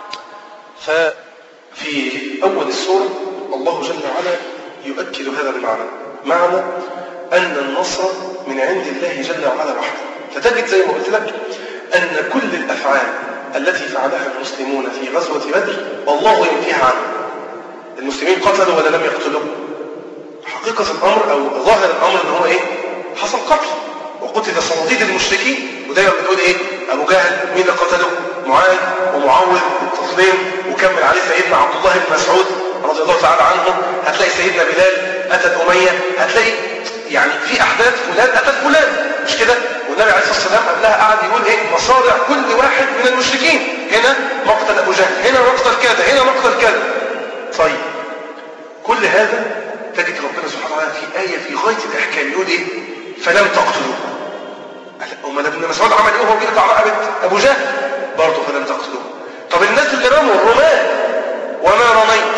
ففي أول السورة الله جل وعلا يؤكد هذا المعنى معنى أن النصر من عند الله جل وعلا وحده فتجد زي ما قلت لك أن كل الأفعال التي فعلها المسلمون في غزوة بدر الله ينفيها عنه المسلمين قتلوا ولا لم يقتلوا حقيقة الأمر أو ظاهر الأمر أن هو إيه حصل قتل وقتل صناديد المشركين ودايما بتقول ايه ابو جهل مين اللي قتله معاذ ومعوذ الطفلين وكمل عليه سيدنا عبد الله بن مسعود رضي الله تعالى عنه هتلاقي سيدنا بلال اتى اميه هتلاقي يعني في احداث فلان قتل فلان مش كده والنبي عليه الصلاه والسلام قبلها قعد يقول ايه مصارع كل واحد من المشركين هنا مقتل ابو جهل هنا مقتل كذا هنا مقتل كذا طيب كل هذا تجد ربنا سبحانه وتعالى في آية في غاية الإحكام يقول إيه؟ فلم تقتلوه. أمال ابن مسعود عمل إيه وهو بيقطع رقبة أبو جهل؟ برضه فلم تقتلوه. طب الناس اللي رموا الرماة وما رميت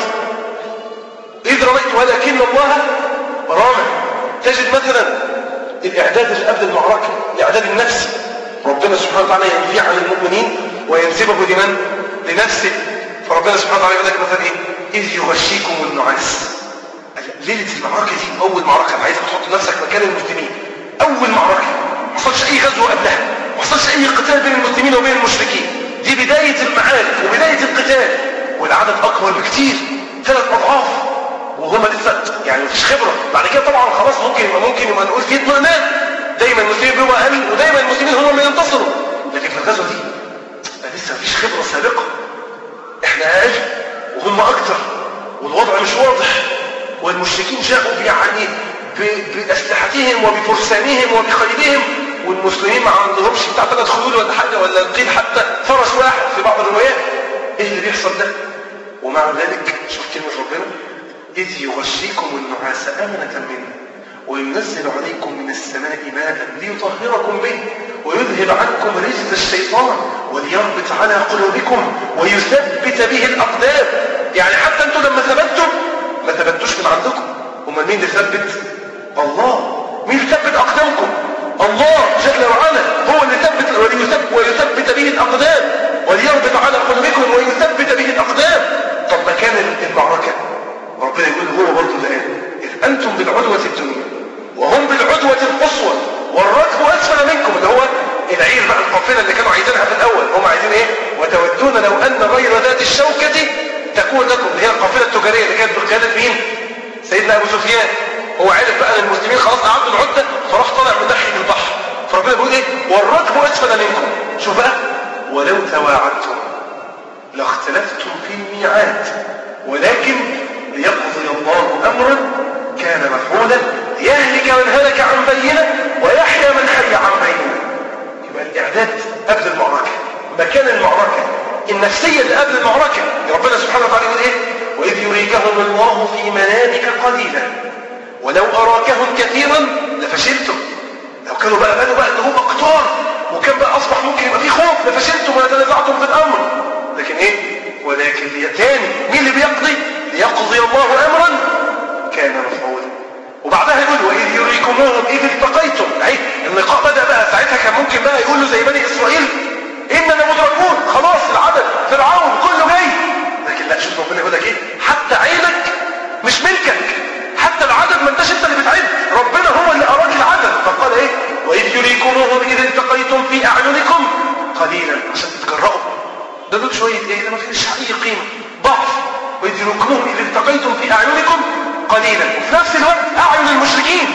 إذ رميت ولكن الله رمى. تجد مثلا الإعداد اللي قبل المعركة، الإعداد النفسي. ربنا سبحانه وتعالى ينفي عن المؤمنين وينسبه لمن؟ لنفسه. فربنا سبحانه وتعالى يقول لك مثلا إيه؟ إذ يغشيكم النعاس ليلة المعركة دي أول معركة عايزك تحط نفسك مكان المسلمين أول معركة ما حصلش أي غزوة قبلها ما حصلش أي قتال بين المسلمين وبين المشركين دي بداية المعارك وبداية القتال والعدد أكبر بكتير ثلاث أضعاف وهم لسه يعني مفيش خبرة بعد كده طبعا خلاص ممكن يبقى ممكن يبقى نقول في اطمئنان دايما المسلمين بيبقوا أقل ودايما المسلمين هم اللي ينتصروا لكن في الغزوة دي لسه مفيش خبرة سابقة احنا أقل وهم أكتر والوضع مش واضح والمشركين جاءوا يعني بأسلحتهم وبفرسانهم وبخيلهم والمسلمين ما عندهمش بتاع ثلاث خيول ولا حاجة ولا قيل حتى فرس واحد في بعض الروايات ايه اللي بيحصل ده ومع ذلك شوف كلمة ربنا إذ يغشيكم النعاس أمنة منه وينزل عليكم من السماء ماء ليطهركم به ويذهب عنكم رجز الشيطان وليربط على قلوبكم ويثبت به الأقدام يعني حتى انتم لما ثبتتم ما ثبتوش من عندكم امال مين اللي ثبت الله مين اللي ثبت اقدامكم الله جل وعلا هو اللي ثبت وليثبت ويثبت به الاقدام وليربط على قلوبكم ويثبت به الاقدام طب مكان المعركه ربنا يقول هو برضه الان اذ انتم بالعدوه الدنيا وهم بالعدوه القصوى والركب اسفل منكم اللي هو العير بقى القافله اللي كانوا عايزينها في الاول هم عايزين ايه وتودون لو ان غير ذات الشوكه تكون لكم اللي هي القافله التجاريه اللي كانت بقياده مين سيدنا ابو سفيان هو عرف بقى ان المسلمين خلاص قعدوا العده فراح طالع من ناحيه البحر فربنا بيقول ايه والركب اسفل منكم شوف بقى ولو تواعدتم لاختلفتم في الميعاد ولكن ليقضي الله امرا كان مفعولا يهلك من هلك عن بينه ويحيى من حي عن بينه يبقى الاعداد قبل المعركه مكان المعركه النفسيه اللي قبل المعركه ربنا سبحانه وتعالى يقول ايه واذ يريكهم الله في منامك قليلا ولو اراكهم كثيرا لفشلتم لو كانوا بقى بنوا بقى ان هم اقطار وكان بقى اصبح ممكن يبقى في خوف لفشلتم ولتنازعتم في الامر لكن ايه ولكن تاني مين اللي بيقضي ليقضي الله امرا كان مفعولا وبعدها يقول واذ يريكموهم اذ التقيتم اهي اللقاء بدا بقى ساعتها كان ممكن بقى يقول له زي بني اسرائيل اننا مدركون خلاص العدد فرعون كله جاي لكن لا شوف ربنا يقول لك ايه حتى عينك مش ملكك حتى العدد ما انتش انت اللي بتعد ربنا هو اللي اراك العدد فقال ايه واذ يريكموهم اذ التقيتم في اعينكم قليلا عشان تتجرأوا ده دول شويه ايه ده ما فيش اي قيمه ضعف واذ يريكموهم اذ التقيتم في اعينكم قليلا وفي نفس الوقت اعين المشركين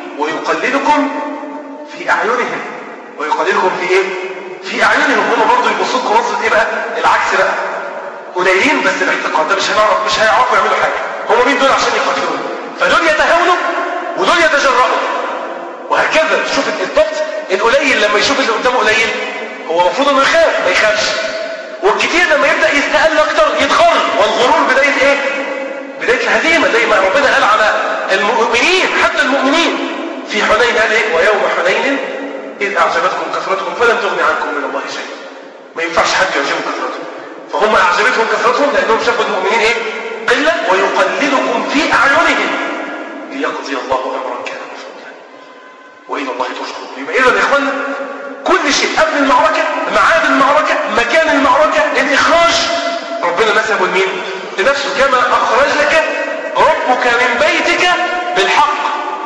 ويقللكم في اعينهم ويقللكم في ايه في اعينهم هم برضه يبصوا لكم نظره ايه بقى العكس بقى قليلين بس الاحتقار ده مش هنعرف مش هيعرفوا يعملوا حاجه هم مين دول عشان يقاتلون فدول يتهاونوا ودول يتجرأوا وهكذا شوف الضبط القليل لما يشوف اللي قدامه قليل هو المفروض انه يخاف ما يخافش والكتير لما يبدا يستقل اكتر يتغر والغرور بدايه ايه بدايه الهزيمه زي ما ربنا قال على المؤمنين حتى المؤمنين في حنين قال ايه ويوم حنين اذ اعجبتكم كثرتكم فلم تغن عنكم من الله شيئا ما ينفعش حد يعجبهم كثرتهم فهم اعجبتهم كثرتهم لانهم شافوا المؤمنين ايه قله ويقللكم في اعينهم ليقضي الله امرا كان مفعولا والى الله ترجع يبقى اذا يا اخوانا كل شيء قبل المعركه ميعاد المعركه مكان المعركه الاخراج ربنا نسبه لمين لنفسه كما اخرجك ربك من بيتك بالحق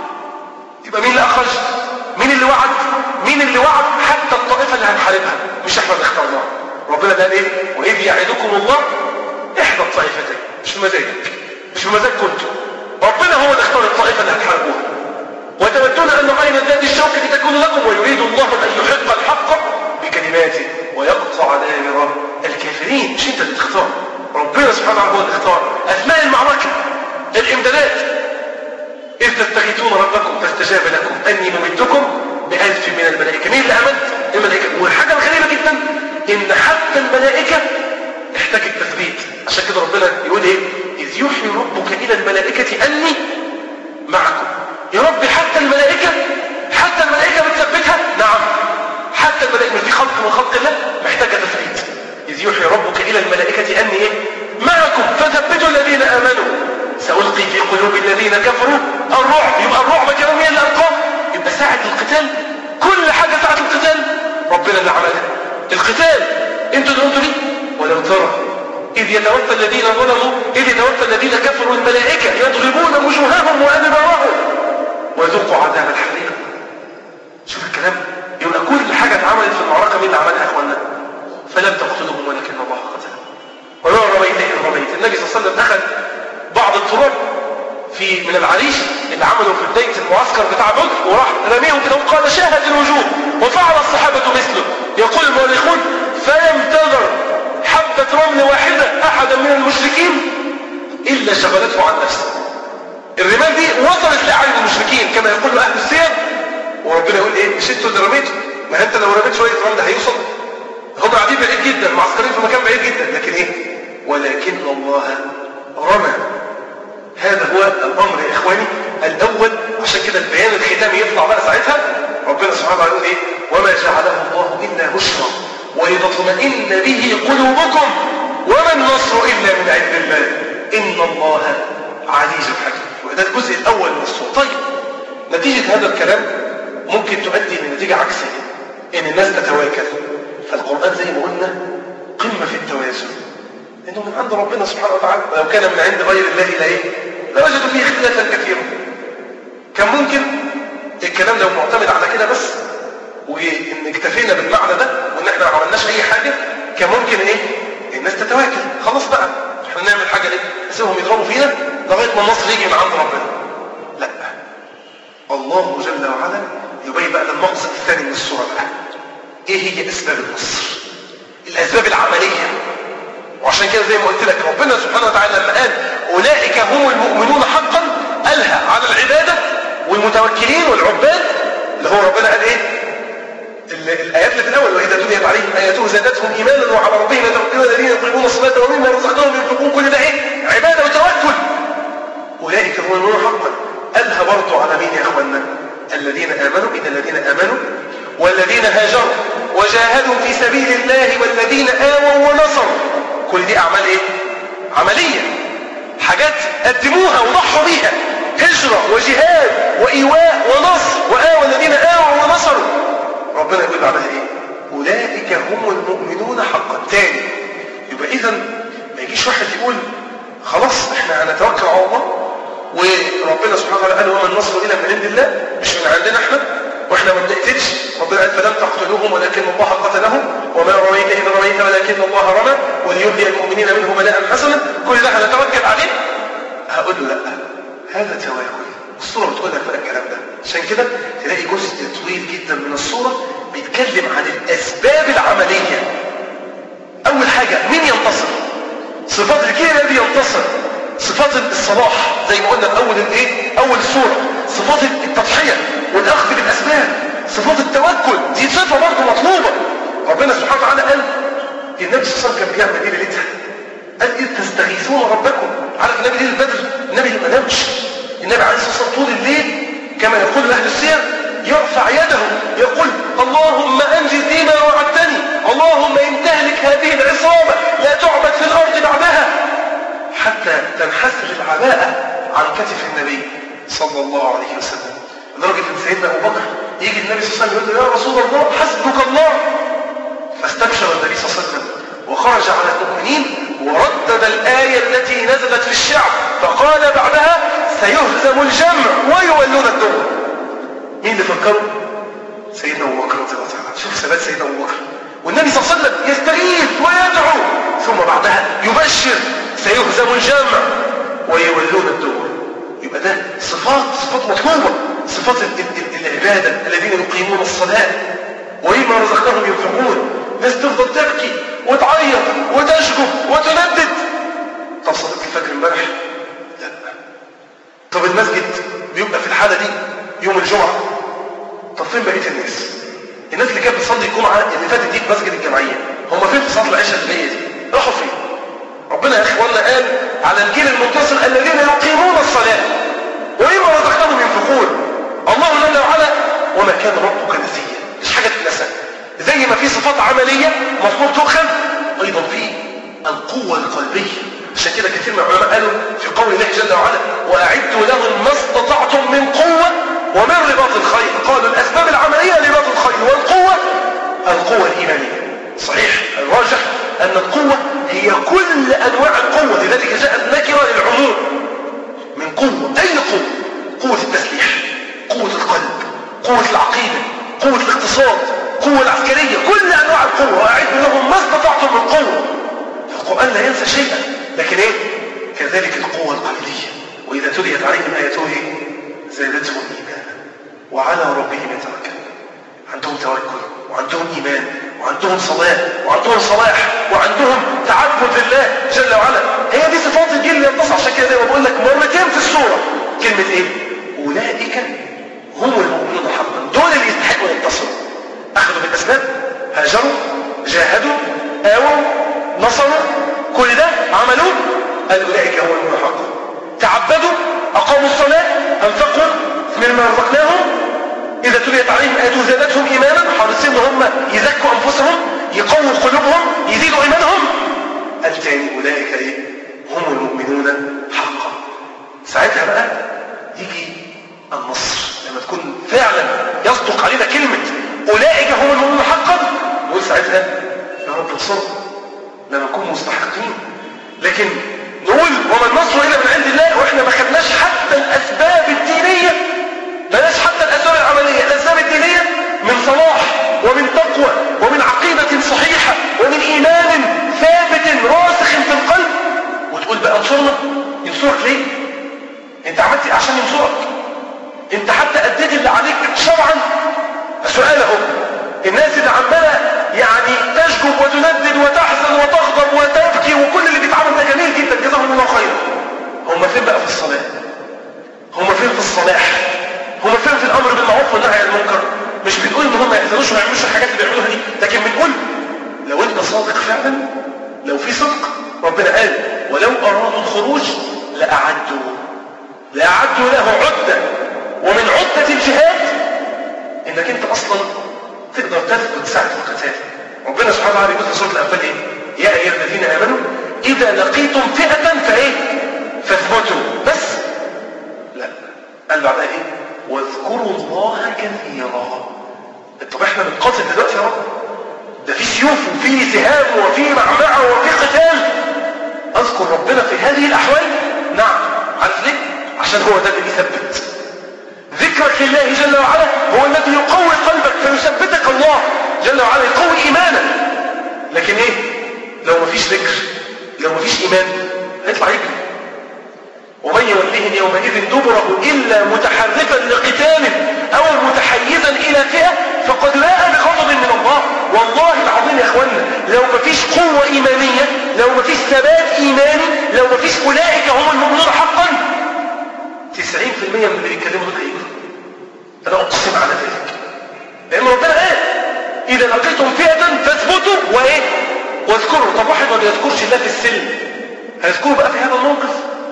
يبقى مين اللي اخرج مين اللي وعد مين اللي وعد حتى الطائفه اللي هنحاربها مش احنا اللي اخترناها ربنا قال ايه واذ يعدكم الله احدى الطائفتين مش بمزاجك مش بمزاجكم انتم ربنا هو اللي اختار الطائفه اللي هتحاربوها وتودون ان عين ذات الشوكه تكون لكم ويريد الله ان يحق الحق بكلماته ويقطع دابر الكافرين مش انت اللي تختار ربنا سبحانه وتعالى هو اللي اختار اثناء المعركه الامدادات اذ تستغيثون ربكم فاستجاب لكم اني ممدكم بألف من الملائكة مين اللي أمد؟ الملائكة والحاجة الغريبة جدا إن حتى الملائكة احتاجت تثبيت عشان كده ربنا يقول إيه؟ إذ يوحي ربك إلى الملائكة أني معكم يا رب حتى الملائكة حتى الملائكة بتثبتها؟ نعم حتى الملائكة في خلق من خلق الله محتاجة تثبيت إذ يوحي ربك إلى الملائكة أني إيه؟ معكم فثبتوا الذين آمنوا سألقي في قلوب الذين كفروا الرعب يبقى الرعب كمان مين اللي ألقاه؟ يبقى ساعة القتال كل حاجة ساعة القتال ربنا اللي عملها القتال انتوا اللي قلتوا ليه ولو ترى إذ يتوفى الذين ظلموا إذ يتوفى الذين كفروا الملائكة يضربون وجوههم وأدبارهم وذوقوا عذاب الحريق شوف الكلام يبقى كل حاجة اتعملت في المعركة مين اللي عملها يا اخوانا فلم تقتلهم ولكن الله قتلهم وما رميت إذ رميت النبي صلى الله عليه وسلم أخذ بعض التراب في من العريش اللي عملوا في بداية المعسكر بتاع بدر وراح رميهم كده وقال شاهت الوجوه وفعل الصحابة مثله يقول المؤرخون فلم تذر حبة رمل واحدة أحدا من المشركين إلا شغلته عن نفسه الرمال دي وصلت لأعين المشركين كما يقول أهل السير وربنا يقول إيه مش انتوا اللي رميتوا ما انت لو رميت شوية رمل ده هيوصل هم قاعدين بعيد جدا معسكرين في مكان بعيد جدا لكن ايه ولكن الله رمى هذا هو الامر يا اخواني الاول عشان كده البيان الختامي يطلع بقى ساعتها ربنا سبحانه وتعالى يقول ايه وما جعله الله الا بشرى ولتطمئن به قلوبكم وما النصر الا من عند الله ان الله عزيز حكيم وده الجزء الاول من الصوره طيب نتيجه هذا الكلام ممكن تؤدي لنتيجه عكسيه ان الناس تتواكل فالقران زي ما قلنا قمه في التوازن انه من عند ربنا سبحانه وتعالى لو كان من عند غير الله لايه لوجدوا فيه اختلافا كثيرا كان ممكن الكلام لو معتمد على كده بس وان اكتفينا بالمعنى ده وان احنا ما عملناش اي حاجه كان ممكن ايه الناس تتواكل خلاص بقى احنا نعمل حاجه ليه نسيبهم يضربوا فينا لغايه ما النصر يجي من عند ربنا لا الله جل وعلا يبين بقى المقصد الثاني من السوره بقى ايه هي اسباب النصر الاسباب العمليه وعشان كده زي ما قلت لك ربنا سبحانه وتعالى لما قال اولئك هم المؤمنون حقا قالها على العباده والمتوكلين والعباد اللي هو ربنا قال ايه الايات اللي في الاول واذا تليت عليهم اياته زادتهم ايمانا وعلى ربهم يتوكلون الذين يقيمون الصلاه ومما رزقناهم ينفقون كل ده ايه عباده وتوكل اولئك هم المؤمنون حقا قالها برضه على مين يا اخوانا الذين امنوا ان الذين امنوا والذين هاجروا وجاهدوا في سبيل الله والذين آووا ونصروا كل دي أعمال إيه؟ عملية حاجات قدموها وضحوا بيها هجرة وجهاد وإيواء ونصر وآوى الذين آووا ونصروا ربنا يقول بعدها إيه؟ أولئك هم المؤمنون حقا تاني يبقى إذا ما يجيش واحد يقول خلاص احنا هنتوكل على الله وربنا سبحانه وتعالى قال وما النصر الا من عند الله مش من عندنا احنا واحنا ما بنقتلش ربنا قال فلم تقتلوهم ولكن الله قتلهم وما رميت اذ رميت ولكن الله رمى وليبلي المؤمنين منه بلاء حسنا كل ده هنتوكل عليه هقول له لا هذا توكل الصوره بتقول لك بقى الكلام ده عشان كده تلاقي جزء طويل جدا من الصوره بيتكلم عن الاسباب العمليه اول حاجه مين ينتصر صفات الجيل الذي ينتصر صفات الصلاح زي ما قلنا في اول الايه اول السوره صفات التضحيه والاخذ بالاسباب صفات التوكل دي صفه برضه مطلوبه ربنا سبحانه وتعالى قال النبي صلى الله عليه وسلم كان بيعمل ايه ليلتها قال اذ تستغيثون ربكم عارف النبي ليله بدر النبي ما نامش النبي عليه الصلاه والسلام طول الليل كما يقول اهل السير يرفع يده يقول اللهم انجز لي ما وعدتني اللهم ان تهلك هذه العصابه لا تعبد في الارض بعدها حتى تنحسر العباءة عن كتف النبي صلى الله عليه وسلم لدرجة ان سيدنا ابو بكر يجي النبي صلى الله عليه وسلم يقول له يا رسول الله حسبك الله فاستبشر النبي صلى الله عليه وسلم وخرج على المؤمنين وردد الآية التي نزلت في الشعب فقال بعدها سيهزم الجمع ويولون الدبر مين اللي فكروا؟ سيدنا ابو بكر رضي الله تعالى شوف ثبات سيدنا ابو بكر والنبي صلى الله عليه وسلم يستغيث ويدعو ثم بعدها يبشر سيهزم الجمع ويولون الدبر يبقى ده صفات صفات مطلوبة صفات العبادة الذين يقيمون الصلاة وإما رزقناهم ينفقون ناس تفضل تبكي وتعيط وتشكو وتندد طب صلاة الفجر امبارح لا طب المسجد بيبقى في الحاجة الحالة دي يوم الجمعة طب فين بقية الناس الناس اللي كانت بتصلي الجمعة اللي فاتت دي في مسجد الجمعية هم فين في صلاة العشاء اللي جاية دي راحوا فين ربنا يا اخوانا قال على الجيل المنتصر الذين يقيمون الصلاة وإما رزقناهم ينفقون الله جل وعلا وما كان ربك نسيا مش حاجة تتنسى زي ما في صفات عملية مفروض تؤخذ أيضا في القوة القلبية عشان كده كثير من العلماء قالوا في قول الله جل وعلا وأعدوا لهم ما استطعتم من قوة ومن رباط الخير قالوا الأسباب العملية لرباط الخير والقوة القوة الإيمانية صحيح الراجح أن القوة هي كل أنواع القوة لذلك جاءت نكرة للعموم من قوة أي قوة قوة التسليح قوة القلب قوة العقيدة قوة الاقتصاد قوة العسكرية كل أنواع القوة وأعدوا لهم ما استطعتم من قوة القرآن لا ينسى شيئا لكن إيه كذلك القوة القلبية وإذا تليت عليهم آياته إيه؟ زادتهم إيمانا وعلى ربهم يتوكلون عندهم توكل وعندهم إيمان وعندهم صلاة وعندهم صلاح وعندهم تعبد لله جل وعلا هي دي صفات الجيل اللي ينتصر عشان كده زي ما بقول لك مرتين في السورة كلمة ايه أولئك هم المؤمنون حقا دول اللي يستحقوا ينتصروا أخذوا بالأسباب هاجروا جاهدوا آووا نصروا كل ده عملوه قال أولئك هم المؤمنون حقا تعبدوا أقاموا الصلاة أنفقوا مما رزقناهم إذا تليت عليهم آيات زادتهم إيمانا حريصين ان هم يزكوا أنفسهم يقووا قلوبهم يزيدوا إيمانهم التاني أولئك إيه؟ هم المؤمنون حقا ساعتها بقى يجي النصر لما تكون فعلا يصدق علينا كلمة أولئك هم المؤمنون حقا نقول ساعتها يا رب انصرنا لما نكون مستحقين لكن نقول وما النصر إلا من عند الله وإحنا ما خدناش حتى الأسباب الدينية بلاش حتى الأسباب العملية الأسباب الدينية من صلاح ومن تقوى ومن عقيدة صحيحة ومن إيمان ثابت راسخ في القلب وتقول بقى انصرنا ينصرك ليه انت عملت ايه عشان ينصرك انت حتى اديت اللي عليك شرعا السؤال اهو الناس اللي عماله يعني تشجب وتندد وتحزن وتغضب وتبكي وكل اللي بيتعمل ده جميل جدا جزاهم الله خيرا هم فين بقى في الصلاه هم فين في الصلاح هم فين في الامر بالمعروف والنهي عن المنكر مش بنقول ان هم ما يحزنوش وما يعملوش الحاجات اللي بيعملوها دي لكن بنقول لو انت صادق فعلا لو في صدق ربنا قال ولو ارادوا الخروج لاعدوا لاعدوا له عده ومن عده الجهاد انك انت اصلا تقدر تثبت ساعه القتال ربنا سبحانه وتعالى يقول في سوره الانفال ايه يا ايها الذين امنوا اذا لقيتم فئه فايه فاثبتوا بس لا قال بعدها ايه واذكروا الله كثيرا طب احنا بنقاتل دلوقتي يا رب ده في سيوف وفي سهام وفي معمعة وفي قتال اذكر ربنا في هذه الاحوال نعم عارف ليه عشان هو ده اللي بيثبت ذكرك لله جل وعلا هو الذي يقوي قلبك فيثبتك الله جل وعلا يقوي ايمانك لكن ايه لو مفيش ذكر لو مفيش ايمان هيطلع يجري ومن يوليه يومئذ دبره إلا متحرفا لقتال أو متحيزا إلى فئة فقد باء بغضب من الله والله العظيم يا أخوانا لو مفيش قوة إيمانية لو مفيش ثبات إيماني لو مفيش أولئك هم المؤمنون حقا 90% من اللي بيتكلموا دول هيجروا أنا أقسم على ذلك لأن ربنا قال إذا لقيتم فئة فاثبتوا وإيه واذكروا طب واحد ما يذكرش الله في السلم هيذكروا بقى في هذا الموقف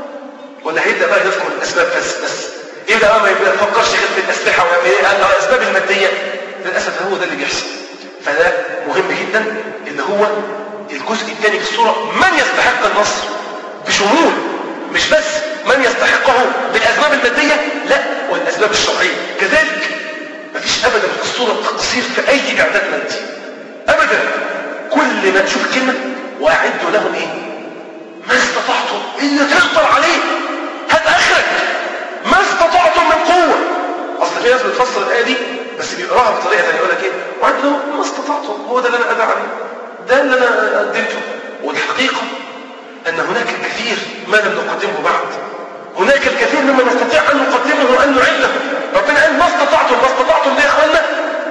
ولا هيبدا بقى يذكر الاسباب بس بس يبدا بقى ما يفكرش غير في الاسلحه ويعمل ايه الاسباب الماديه للاسف هو ده اللي بيحصل فده مهم جدا اللي هو الجزء الثاني في الصوره من يستحق النصر بشمول مش بس من يستحقه بالاسباب الماديه لا والاسباب الشرعيه كذلك مفيش ابدا في الصوره تقصير في اي اعداد مادي ابدا كل ما تشوف كلمه واعدوا لهم ايه ما استطعتم اللي تقدر عليه هات اخرك ما استطعتم من قوه اصل في ناس بتفسر الايه دي بس بيقراها بطريقه ثانيه يقول لك ايه وعد له ما استطعتم هو ده اللي انا ادعى عليه ده اللي انا قدمته والحقيقه ان هناك الكثير ما لم نقدمه بعد هناك الكثير مما نستطيع ان نقدمه وان نعده ربنا قال ما استطعتم ما استطعتم دي يا اخوانا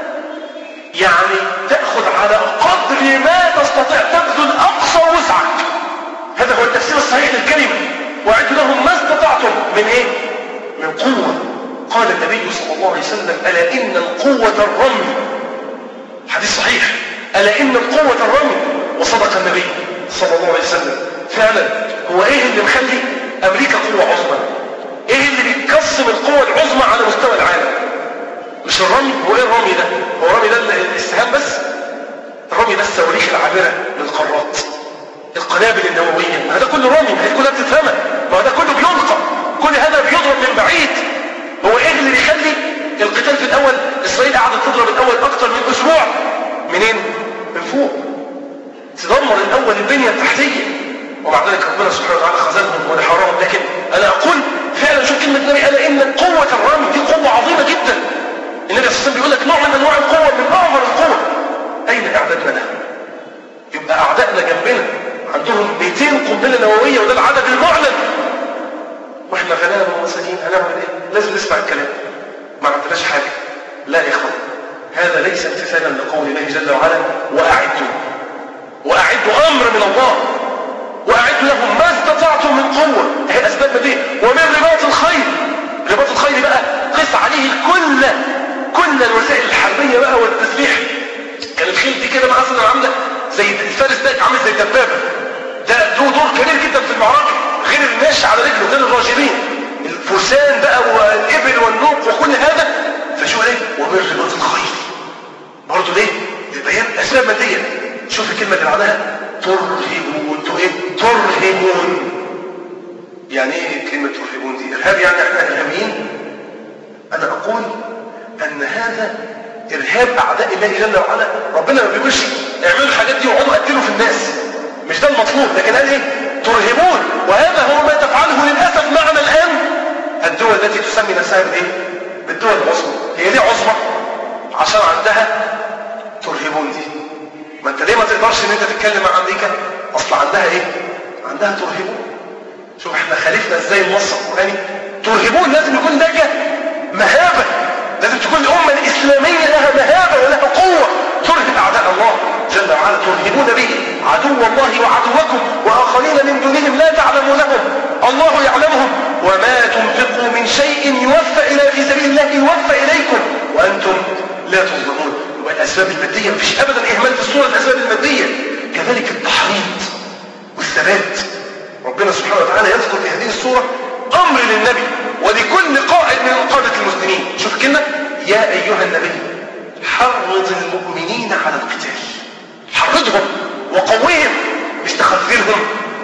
يعني تاخذ على قدر ما تستطيع تبذل اقصى وسعك هذا هو التفسير الصحيح للكلمة وأعدوا لهم ما استطعتم من إيه؟ من قوة قال الله عليه وسلم ألا إن القوة الرمي حديث صحيح ألا إن القوة الرمي وصدق النبي صلى الله عليه وسلم فعلا هو إيه اللي مخلي أمريكا قوة عظمى إيه اللي بيكسم القوة العظمى على مستوى العالم مش الرمي هو إيه الرمي ده هو الرمي ده السهام بس الرمي ده الصواريخ العابرة للقارات القنابل النووية ما هذا كله رمي ما هي كلها بتترمى ما هذا كله بيلقى كل هذا بيضرب من بعيد هو ايه اللي بيخلي القتال في الاول اسرائيل قعدت تضرب الاول اكتر من اسبوع منين من فوق تدمر الاول البنية التحتية ومع ذلك ربنا سبحانه وتعالى خذلهم ونحرهم لكن انا اقول فعلا شوف كلمة النبي قال ان قوة الرمي دي قوة عظيمة جدا النبي صلى الله عليه وسلم بيقول لك نوع من انواع القوة من اعظم القوة اين اعدادنا لها يبقى اعدائنا جنبنا عندهم 200 قنبله نوويه وده العدد المعلن واحنا غلابه ومساكين هنعمل ايه؟ لازم نسمع الكلام ما عندناش حاجه لا يا اخوان هذا ليس امتثالا لقول الله جل وعلا واعدوا واعدوا امر من الله واعدوا لهم ما استطعتم من قوه هي اسباب دي ومن رباط الخيل رباط الخيل بقى قس عليه كل كل الوسائل الحربيه بقى والتسليح كان الخيل دي كده مثلا عامله زي الفارس ده عامل زي الدبابه ده له دور كبير جدا في المعركه غير الماشي على رجله غير الراجلين الفرسان بقى والابل والنوق وكل هذا فشو ايه ومن رباط الخيل برضه ليه البيان اسباب ماديه شوف الكلمه اللي بعدها ترهبون تو ايه ترهبون يعني ايه كلمه ترهبون دي ارهاب يعني احنا ارهابيين انا اقول ان هذا ارهاب اعداء الله جل وعلا ربنا ما بيقولش اعملوا الحاجات دي وقعدوا قتلوا في الناس مش ده المطلوب لكن قال ايه ترهبون وهذا هو ما تفعله للاسف معنا الان الدول التي تسمي نفسها بايه بالدول العظمى هي ليه عظمى عشان عندها ترهبون دي ما انت ليه ما تقدرش ان انت تتكلم مع امريكا اصل عندها ايه عندها ترهبون شوف احنا خالفنا ازاي النص القراني ترهبون لازم يكون لك مهابه لازم تكون الأمة الإسلامية لها مهابة ولها قوة ترهب أعداء الله جل وعلا ترهبون به عدو الله وعدوكم وآخرين من دونهم لا تعلمونهم الله يعلمهم وما تنفقوا من شيء يوفى إلى في سبيل الله يوفى إليكم وأنتم لا تظلمون والأسباب المادية مفيش أبدا إهمال في الصورة الأسباب المادية كذلك التحريض والثبات ربنا سبحانه وتعالى يذكر في هذه الصورة أمر للنبي ولكل قائد من قادة المسلمين شوف الكلمة يا أيها النبي حرض المؤمنين على القتال حرضهم وقويهم مش تخذلهم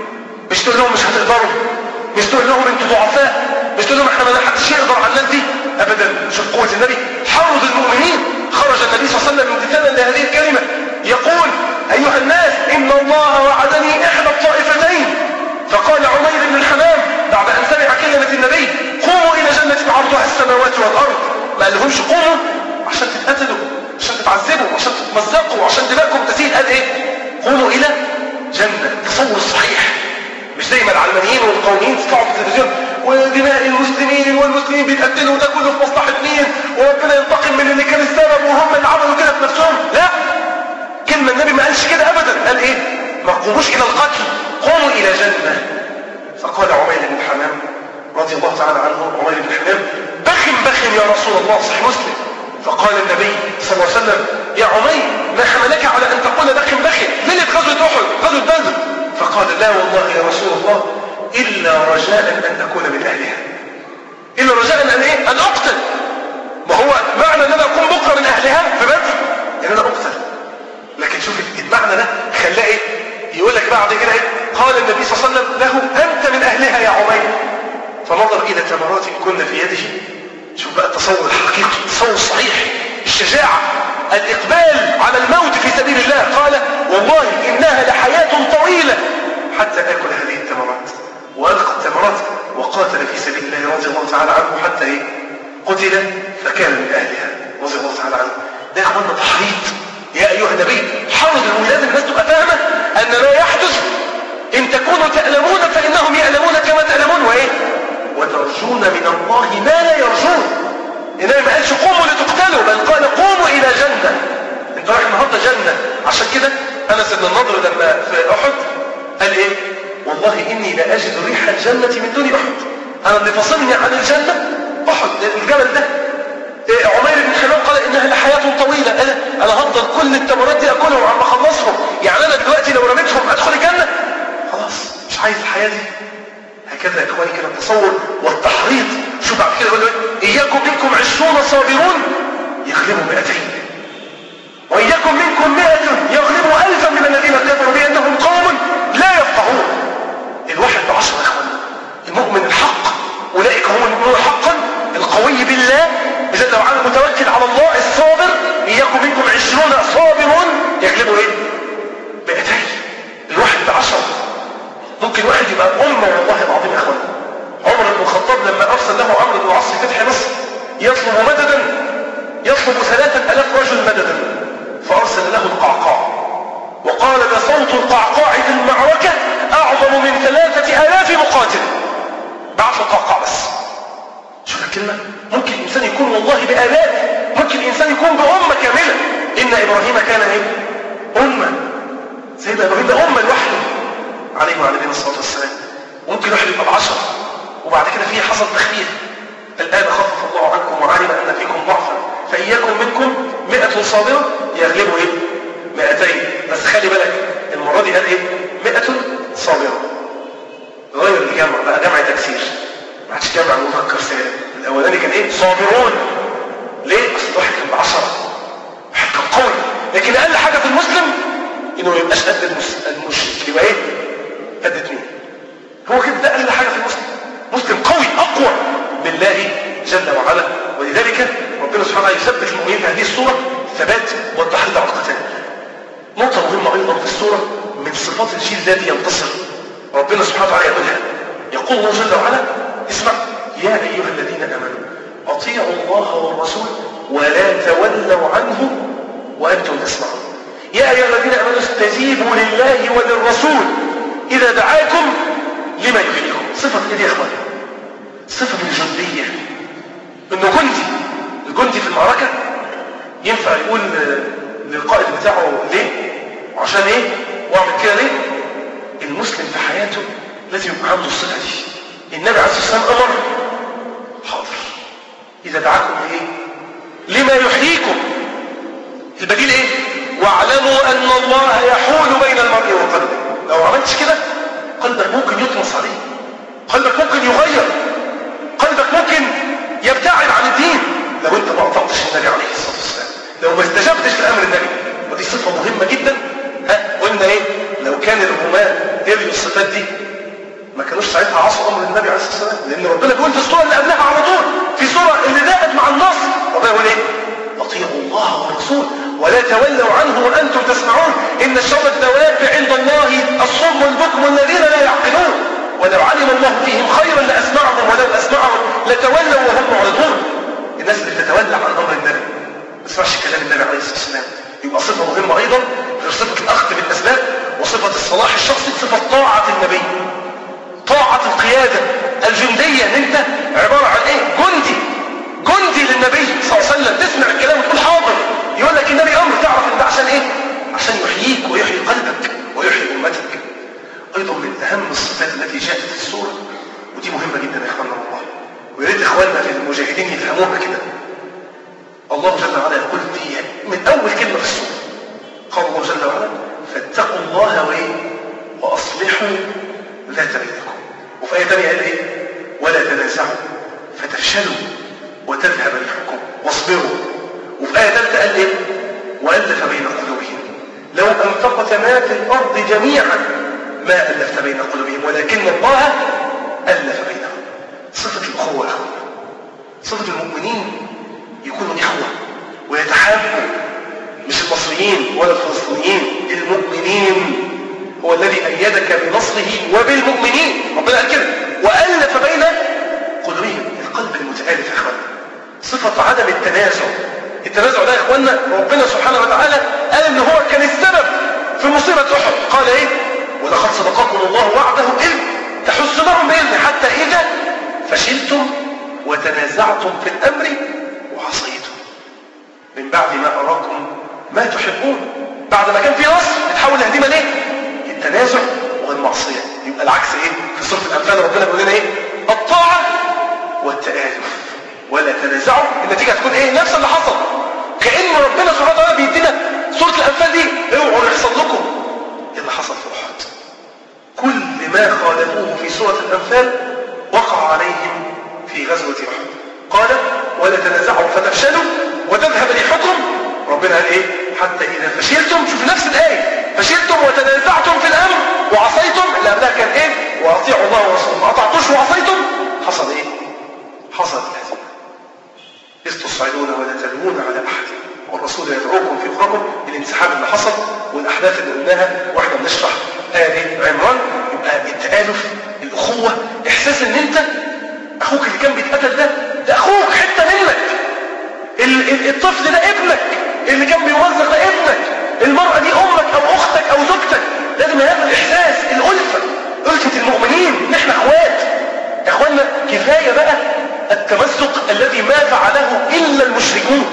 مش تقول لهم مش هتقدروا مش تقول لهم انتوا ضعفاء مش تقول لهم احنا ما حدش يقدر على الناس دي ابدا شوف قوة النبي حرض المؤمنين خرج النبي صلى الله عليه وسلم امتثالا لهذه الكلمة يقول ايها الناس ان الله وعدني احدى الطائفتين فقال عمير بن الحمام بعد ان سمع كلمة النبي قوموا الى جنة عرضها السماوات والارض ما قالهمش قوموا عشان تتقتلوا عشان تتعذبوا عشان تتمزقوا عشان دماءكم تسيل قال ايه قوموا الى جنة تصور صحيح مش زي ما العلمانيين والقوميين تطلعوا في التلفزيون ودماء المسلمين والمسلمين بيتقتلوا وده كله في مصلحة مين وربنا ينتقم من اللي كان السبب وهم اللي عملوا كده في نفسهم لا كلمة النبي ما قالش كده ابدا قال ايه ما قوموش الى القتل قوموا الى جنة فقال عمير بن حمام رضي الله تعالى عنه عمير بن حمام بخم بخم يا رسول الله صحيح مسلم فقال النبي صلى الله عليه وسلم يا عمير ما حملك على ان تقول بخم بخم ليلة غزوة احد غزوة بدر فقال لا والله يا رسول الله الا رجاء ان اكون من اهلها الا رجاء ان ايه ان اقتل ما هو معنى ان انا اكون بكره من اهلها في بدر ان انا اقتل لكن شوف المعنى ده خلاه ايه يقول لك بعد كده ايه قال النبي صلى الله عليه وسلم له انت من اهلها يا عمير فنظر الى تمرات كن في يده شوف بقى التصور الحقيقي التصور الصحيح الشجاعة الإقبال على الموت في سبيل الله قال والله إنها لحياة طويلة حتى آكل هذه التمرات وألقى التمرات وقاتل في سبيل الله رضي الله تعالى عنه حتى إيه قتل فكان من أهلها رضي الله تعالى عنه ده يا أخوانا تحريض يا أيها النبي حرض لازم الناس تبقى فاهمة أن لا يحدث إن تكونوا تألمون فإنهم يألمون كما تألمون وإيه وترجون من الله ما لا يرجون إنما ما قالش قوموا لتقتلوا بل قال قوموا إلى جنة انت رايح النهارده جنة عشان كده أنس بن النضر لما في أحد قال إيه والله إني لا أجد ريح الجنة من دون أحد أنا اللي فصلني عن الجنة أحد الجبل ده إيه، عمير بن حمام قال انها لحياة طويلة انا انا هفضل كل التمرات دي اكلهم عم اخلصهم يعني انا دلوقتي لو رميتهم ادخل الجنة خلاص مش عايز الحياة دي هكذا يا اخواني كده التصور والتحريض شوف بعد كده يقول له إيه؟ اياكم منكم عشرون صابرون يغلبوا مئتين وإياكم منكم مئة يغلبوا ألفا من الذين كفروا بأنهم قوم لا يفقهون الواحد بعشر إخوان المؤمن الحق أولئك هم المؤمنون حقا القوي بالله جل وعلا المتوكل على الله الصابر إياكم منكم عشرون صابرون يغلبوا إيه؟ مئتين الواحد بعشر ممكن واحد يبقى أمة والله العظيم يا إخوان عمر بن الخطاب لما أرسل له عمرو بن العاص فتح مصر يطلب مددا يطلب ثلاثة ألاف رجل مددا فأرسل له القعقاع وقال لصوت القعقاع في المعركة أعظم من ثلاثة آلاف مقاتل بعث القعقاع بس شوف الكلمة ممكن الإنسان يكون والله بآلاف ممكن الإنسان يكون بأمة كاملة إن إبراهيم كان إيه؟ أمة سيدنا إبراهيم ده أمة لوحده عليه وعلى نبينا الصلاة والسلام ممكن واحد يبقى بعشرة وبعد كده فيه حصل تخفيف الآن خفف الله عنكم وعلم أن فيكم ضعفا فإياكم منكم مئة صابرة يغلبوا إيه؟ مئتين بس خلي بالك المرة دي قال إيه؟ مئة صابرة غير الجمع بقى جمع تكسير ما عادش جمع مذكر سالم الأولاني كان إيه؟ صابرون ليه؟ أصل الواحد كان بعشرة واحد كان قوي لكن أقل حاجة في المسلم إنه ما يبقاش قد المشرك يبقى إيه؟ قد اتنين هو كده ده أقل حاجة في المسلم مسلم قوي أقوى بالله جل وعلا ولذلك ربنا سبحانه وتعالى يثبت المؤمنين في هذه الصورة الثبات والتحريض على القتال نقطة مهمة أيضا في الصورة من صفات الجيل الذي ينتصر ربنا سبحانه وتعالى يقولها يقول الله جل وعلا اسمع يا أيها الذين آمنوا أطيعوا الله والرسول ولا تولوا عنه وأنتم تسمعون يا أيها الذين آمنوا استجيبوا لله وللرسول إذا دعاكم لما يحييكم صفة إيه دي يا إخواني صفة الجندية إنه جندي الجندي في المعركة ينفع يقول للقائد بتاعه ليه وعشان ايه واعمل كده ليه المسلم في حياته لازم يبقى عنده الصفة دي النبي عليه الصلاة والسلام أمر حاضر إذا دعاكم لإيه لما يحييكم البديل إيه واعلموا أن الله يحول بين المرء وقلبه لو عملتش كده قلبك ممكن يطمس عليه قلبك ممكن يغير قلبك ممكن يبتعد عن الدين لو انت ما اطعتش النبي عليه الصلاه والسلام لو ما استجبتش لامر النبي ودي صفه مهمه جدا ها قلنا ايه لو كان الرومان قبلوا الصفات دي ما كانوش ساعتها عصوا امر النبي عليه الصلاه والسلام لان ربنا بيقول في السوره اللي قبلها على طول في سوره اللي داءت مع النصر ربنا يقول ايه اطيعوا الله والرسول ولا تولوا عنه وانتم تسمعون ان شر الدواب عند الله الصم البكم الذين لا يعقلون ولو علم الله فيهم خيرا لاسمعهم ولو اسمعهم لتولوا وهم معرضون الناس اللي بتتولى عن امر النبي ما تسمعش كلام النبي عليه الصلاه والسلام يبقى صفه مهمه ايضا غير صفه الاخذ بالاسباب وصفه الصلاح الشخصي صفه طاعه النبي طاعه القياده الجنديه ان انت عباره عن ايه جندي جندي للنبي صلى الله عليه وسلم تسمع الكلام وتقول حاضر يقول لك النبي امر تعرف ان ده عشان ايه عشان يحييك ويحيي قلبك ويحيي امتك ايضا من اهم الصفات التي جاءت في السوره ودي مهمه جدا يا اخواننا والله ويا ريت اخواننا في المجاهدين يفهموها كده الله جل وعلا يقول في من اول كلمه في السوره قال الله جل وعلا فاتقوا الله وايه واصلحوا ذات بينكم وفي ايه ثانيه قال ايه ولا تنازعوا فتفشلوا وتذهب ريحكم واصبروا وفي ايه ثالثه قال ايه والف بين قلوبهم لو انفقت ما في الارض جميعا ما الفت بين قلوبهم ولكن الله الف بينهم صفه الاخوه صفه المؤمنين يكونوا اخوه ويتحابوا مش المصريين ولا الفلسطينيين المؤمنين هو الذي ايدك بنصره وبالمؤمنين ربنا قال كده والف بين قلوبهم القلب المتالف يا اخوانا صفه عدم التنازع التنازع ده يا اخوانا ربنا سبحانه وتعالى قال ان هو كان السبب في مصيبه احد قال ايه ولقد صدقكم الله وعده اذ تحسنهم باذنه حتى اذا فشلتم وتنازعتم في الامر وعصيتم من بعد ما اراكم ما تحبون بعد ما كان في نصر يتحول لهزيمه ليه التنازع والمعصيه يبقى العكس ايه في سوره الانفال ربنا بيقول لنا ايه الطاعه والتآلف ولا تنازعوا النتيجه هتكون ايه نفس اللي حصل كأن ربنا سبحانه وتعالى بيدينا سورة الأنفال دي اوعوا يحصل لكم إيه اللي حصل في أحد كل ما خالفوه في سورة الأنفال وقع عليهم في غزوة أحد قال ولا تنازعوا فتفشلوا وتذهب ريحكم ربنا قال ايه حتى إذا فشلتم شوف نفس الآية فشلتم وتنازعتم في الأمر وعصيتم اللي قبلها كان ايه وأطيعوا الله ورسوله ما أطعتوش وعصيتم حصل ايه حصل الهزيمة إذ تصعدون ولا تلوون على أحد والرسول يدعوكم في أخراكم الانسحاب اللي حصل والأحداث اللي قلناها وإحنا بنشرح آل عمران يبقى التآلف الأخوة إحساس إن أنت أخوك اللي كان بيتقتل ده ده أخوك حتة منك ال- ال- الطفل ده ابنك اللي كان بيوزق ده ابنك المرأة دي أمك أو أختك أو زوجتك لازم هذا الإحساس الألفة ألفة المؤمنين إن إحنا إخوات يا إخوانا كفاية بقى التمسك الذي ما فعله إلا المشركون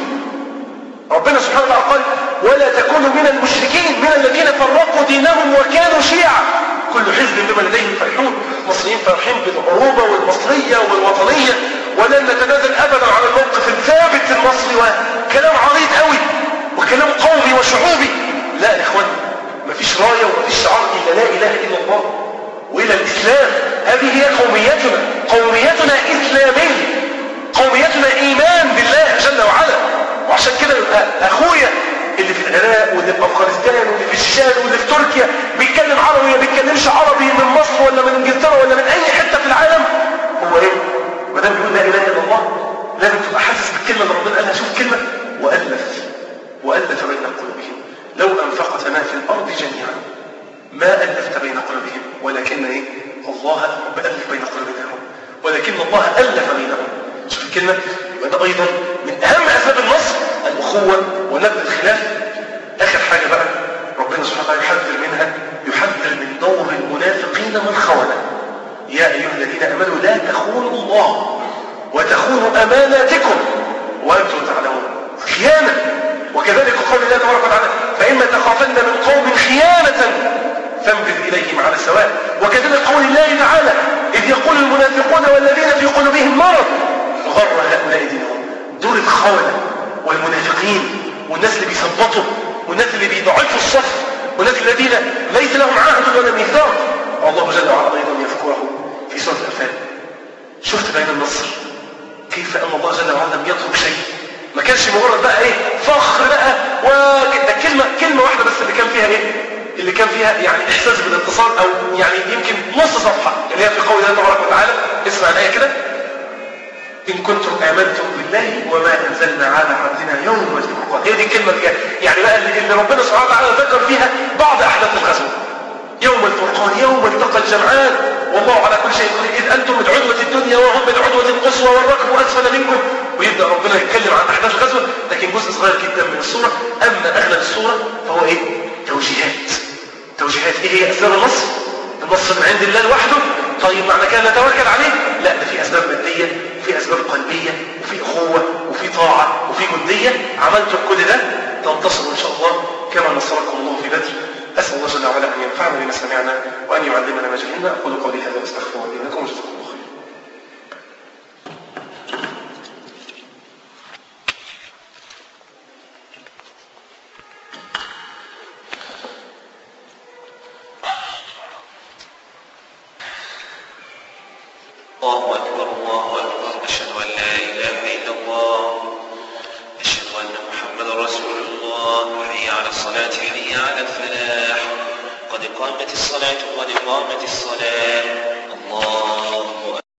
ربنا سبحانه وتعالى قال ولا تكونوا من المشركين من الذين فرقوا دينهم وكانوا شيعا كل حزب بما لديهم فرحون المصريين فرحين بالعروبة والمصرية والوطنية ولن نتنازل أبدا عن الموقف الثابت المصري وكلام عريض قوي وكلام قومي وشعوبي لا يا إخوان مفيش راية ومفيش شعار إلا لا إله إلا الله وإلى الإسلام هذه هي قوميتنا قوميتنا إسلامية قوميتنا إيمان بالله جل وعلا وعشان كده يبقى أخويا اللي في العراق واللي في أفغانستان واللي في الشام واللي في تركيا بيتكلم عربي ما بيتكلمش عربي من مصر ولا من انجلترا ولا من أي حتة في العالم هو إيه؟ ما دام بيقول لا إله إلا الله لازم تبقى حاسس بالكلمة اللي ربنا قالها شوف كلمة وألف وألف بين قلوبهم لو أنفقت ما في الأرض جميعا ما ألفت بين قلوبهم ولكن إيه؟ الله ألف بين قلوبهم ولكن الله ألف بينهم شوف الكلمة يبقى ده أيضا من أهم أسباب النصر الأخوة ونبذ الخلاف آخر حاجة بقى ربنا سبحانه وتعالى يحذر منها يحذر من دور المنافقين من خونة يا أيها الذين آمنوا لا تخونوا الله وتخونوا أماناتكم وأنتم تعلمون خيانة وكذلك قول الله تبارك وتعالى فإما تخافن من قوم خيانة فانبذ إليهم على سواء وكذلك قول الله تعالى إذ يقول المنافقون والذين في قلوبهم مرض غر هؤلاء دينهم دور الخونة والمنافقين والناس اللي بيثبطوا والناس اللي بيضعفوا الصف والناس الذين ليس لهم عهد ولا ميثاق الله جل وعلا أيضا يذكره في سورة الأنفال شفت بين النصر كيف أن الله جل وعلا لم يترك شيء ما كانش مجرد بقى ايه فخر بقى و ده كلمة كلمة واحدة بس اللي كان فيها ايه اللي كان فيها يعني احساس بالانتصار او يعني يمكن نص صفحة اللي هي في قول الله تبارك وتعالى اسمع الآية كده إن كنتم آمنتم بالله وما أنزلنا على عبدنا يوم الفرقان هي دي الكلمة اللي يعني بقى اللي اللي ربنا سبحانه وتعالى ذكر فيها بعض أحداث الغزوة يوم الفرقان يوم التقى الجمعان والله على كل شيء قدير إذ أنتم بالعدوة الدنيا وهم بالعدوة القصوى والركب أسفل منكم ويبدأ ربنا يتكلم عن أحداث الغزوة لكن جزء صغير جدا من السورة أما أغلب السورة فهو إيه؟ توجيهات توجيهات إيه هي أسباب النصر؟ النصر من عند الله لوحده طيب معنى كده نتوكل عليه؟ لا ده في أسباب مادية وفي أسباب قلبية وفي أخوة وفي طاعة وفي جندية عملتم كل ده تنتصروا إن شاء الله كما نصركم الله في بدر أسأل الله جل وعلا أن ينفعنا بما سمعنا وأن يعلمنا ما جهلنا أقول قولي هذا وأستغفر الله لي ولكم وجزاكم الله خير الله أكبر الله أكبر أشهد أن لا إله إلا الله أشهد أن محمد رسول الله حي على الصلاة حي على الفلاح قد قامت الصلاة قد قامت الصلاة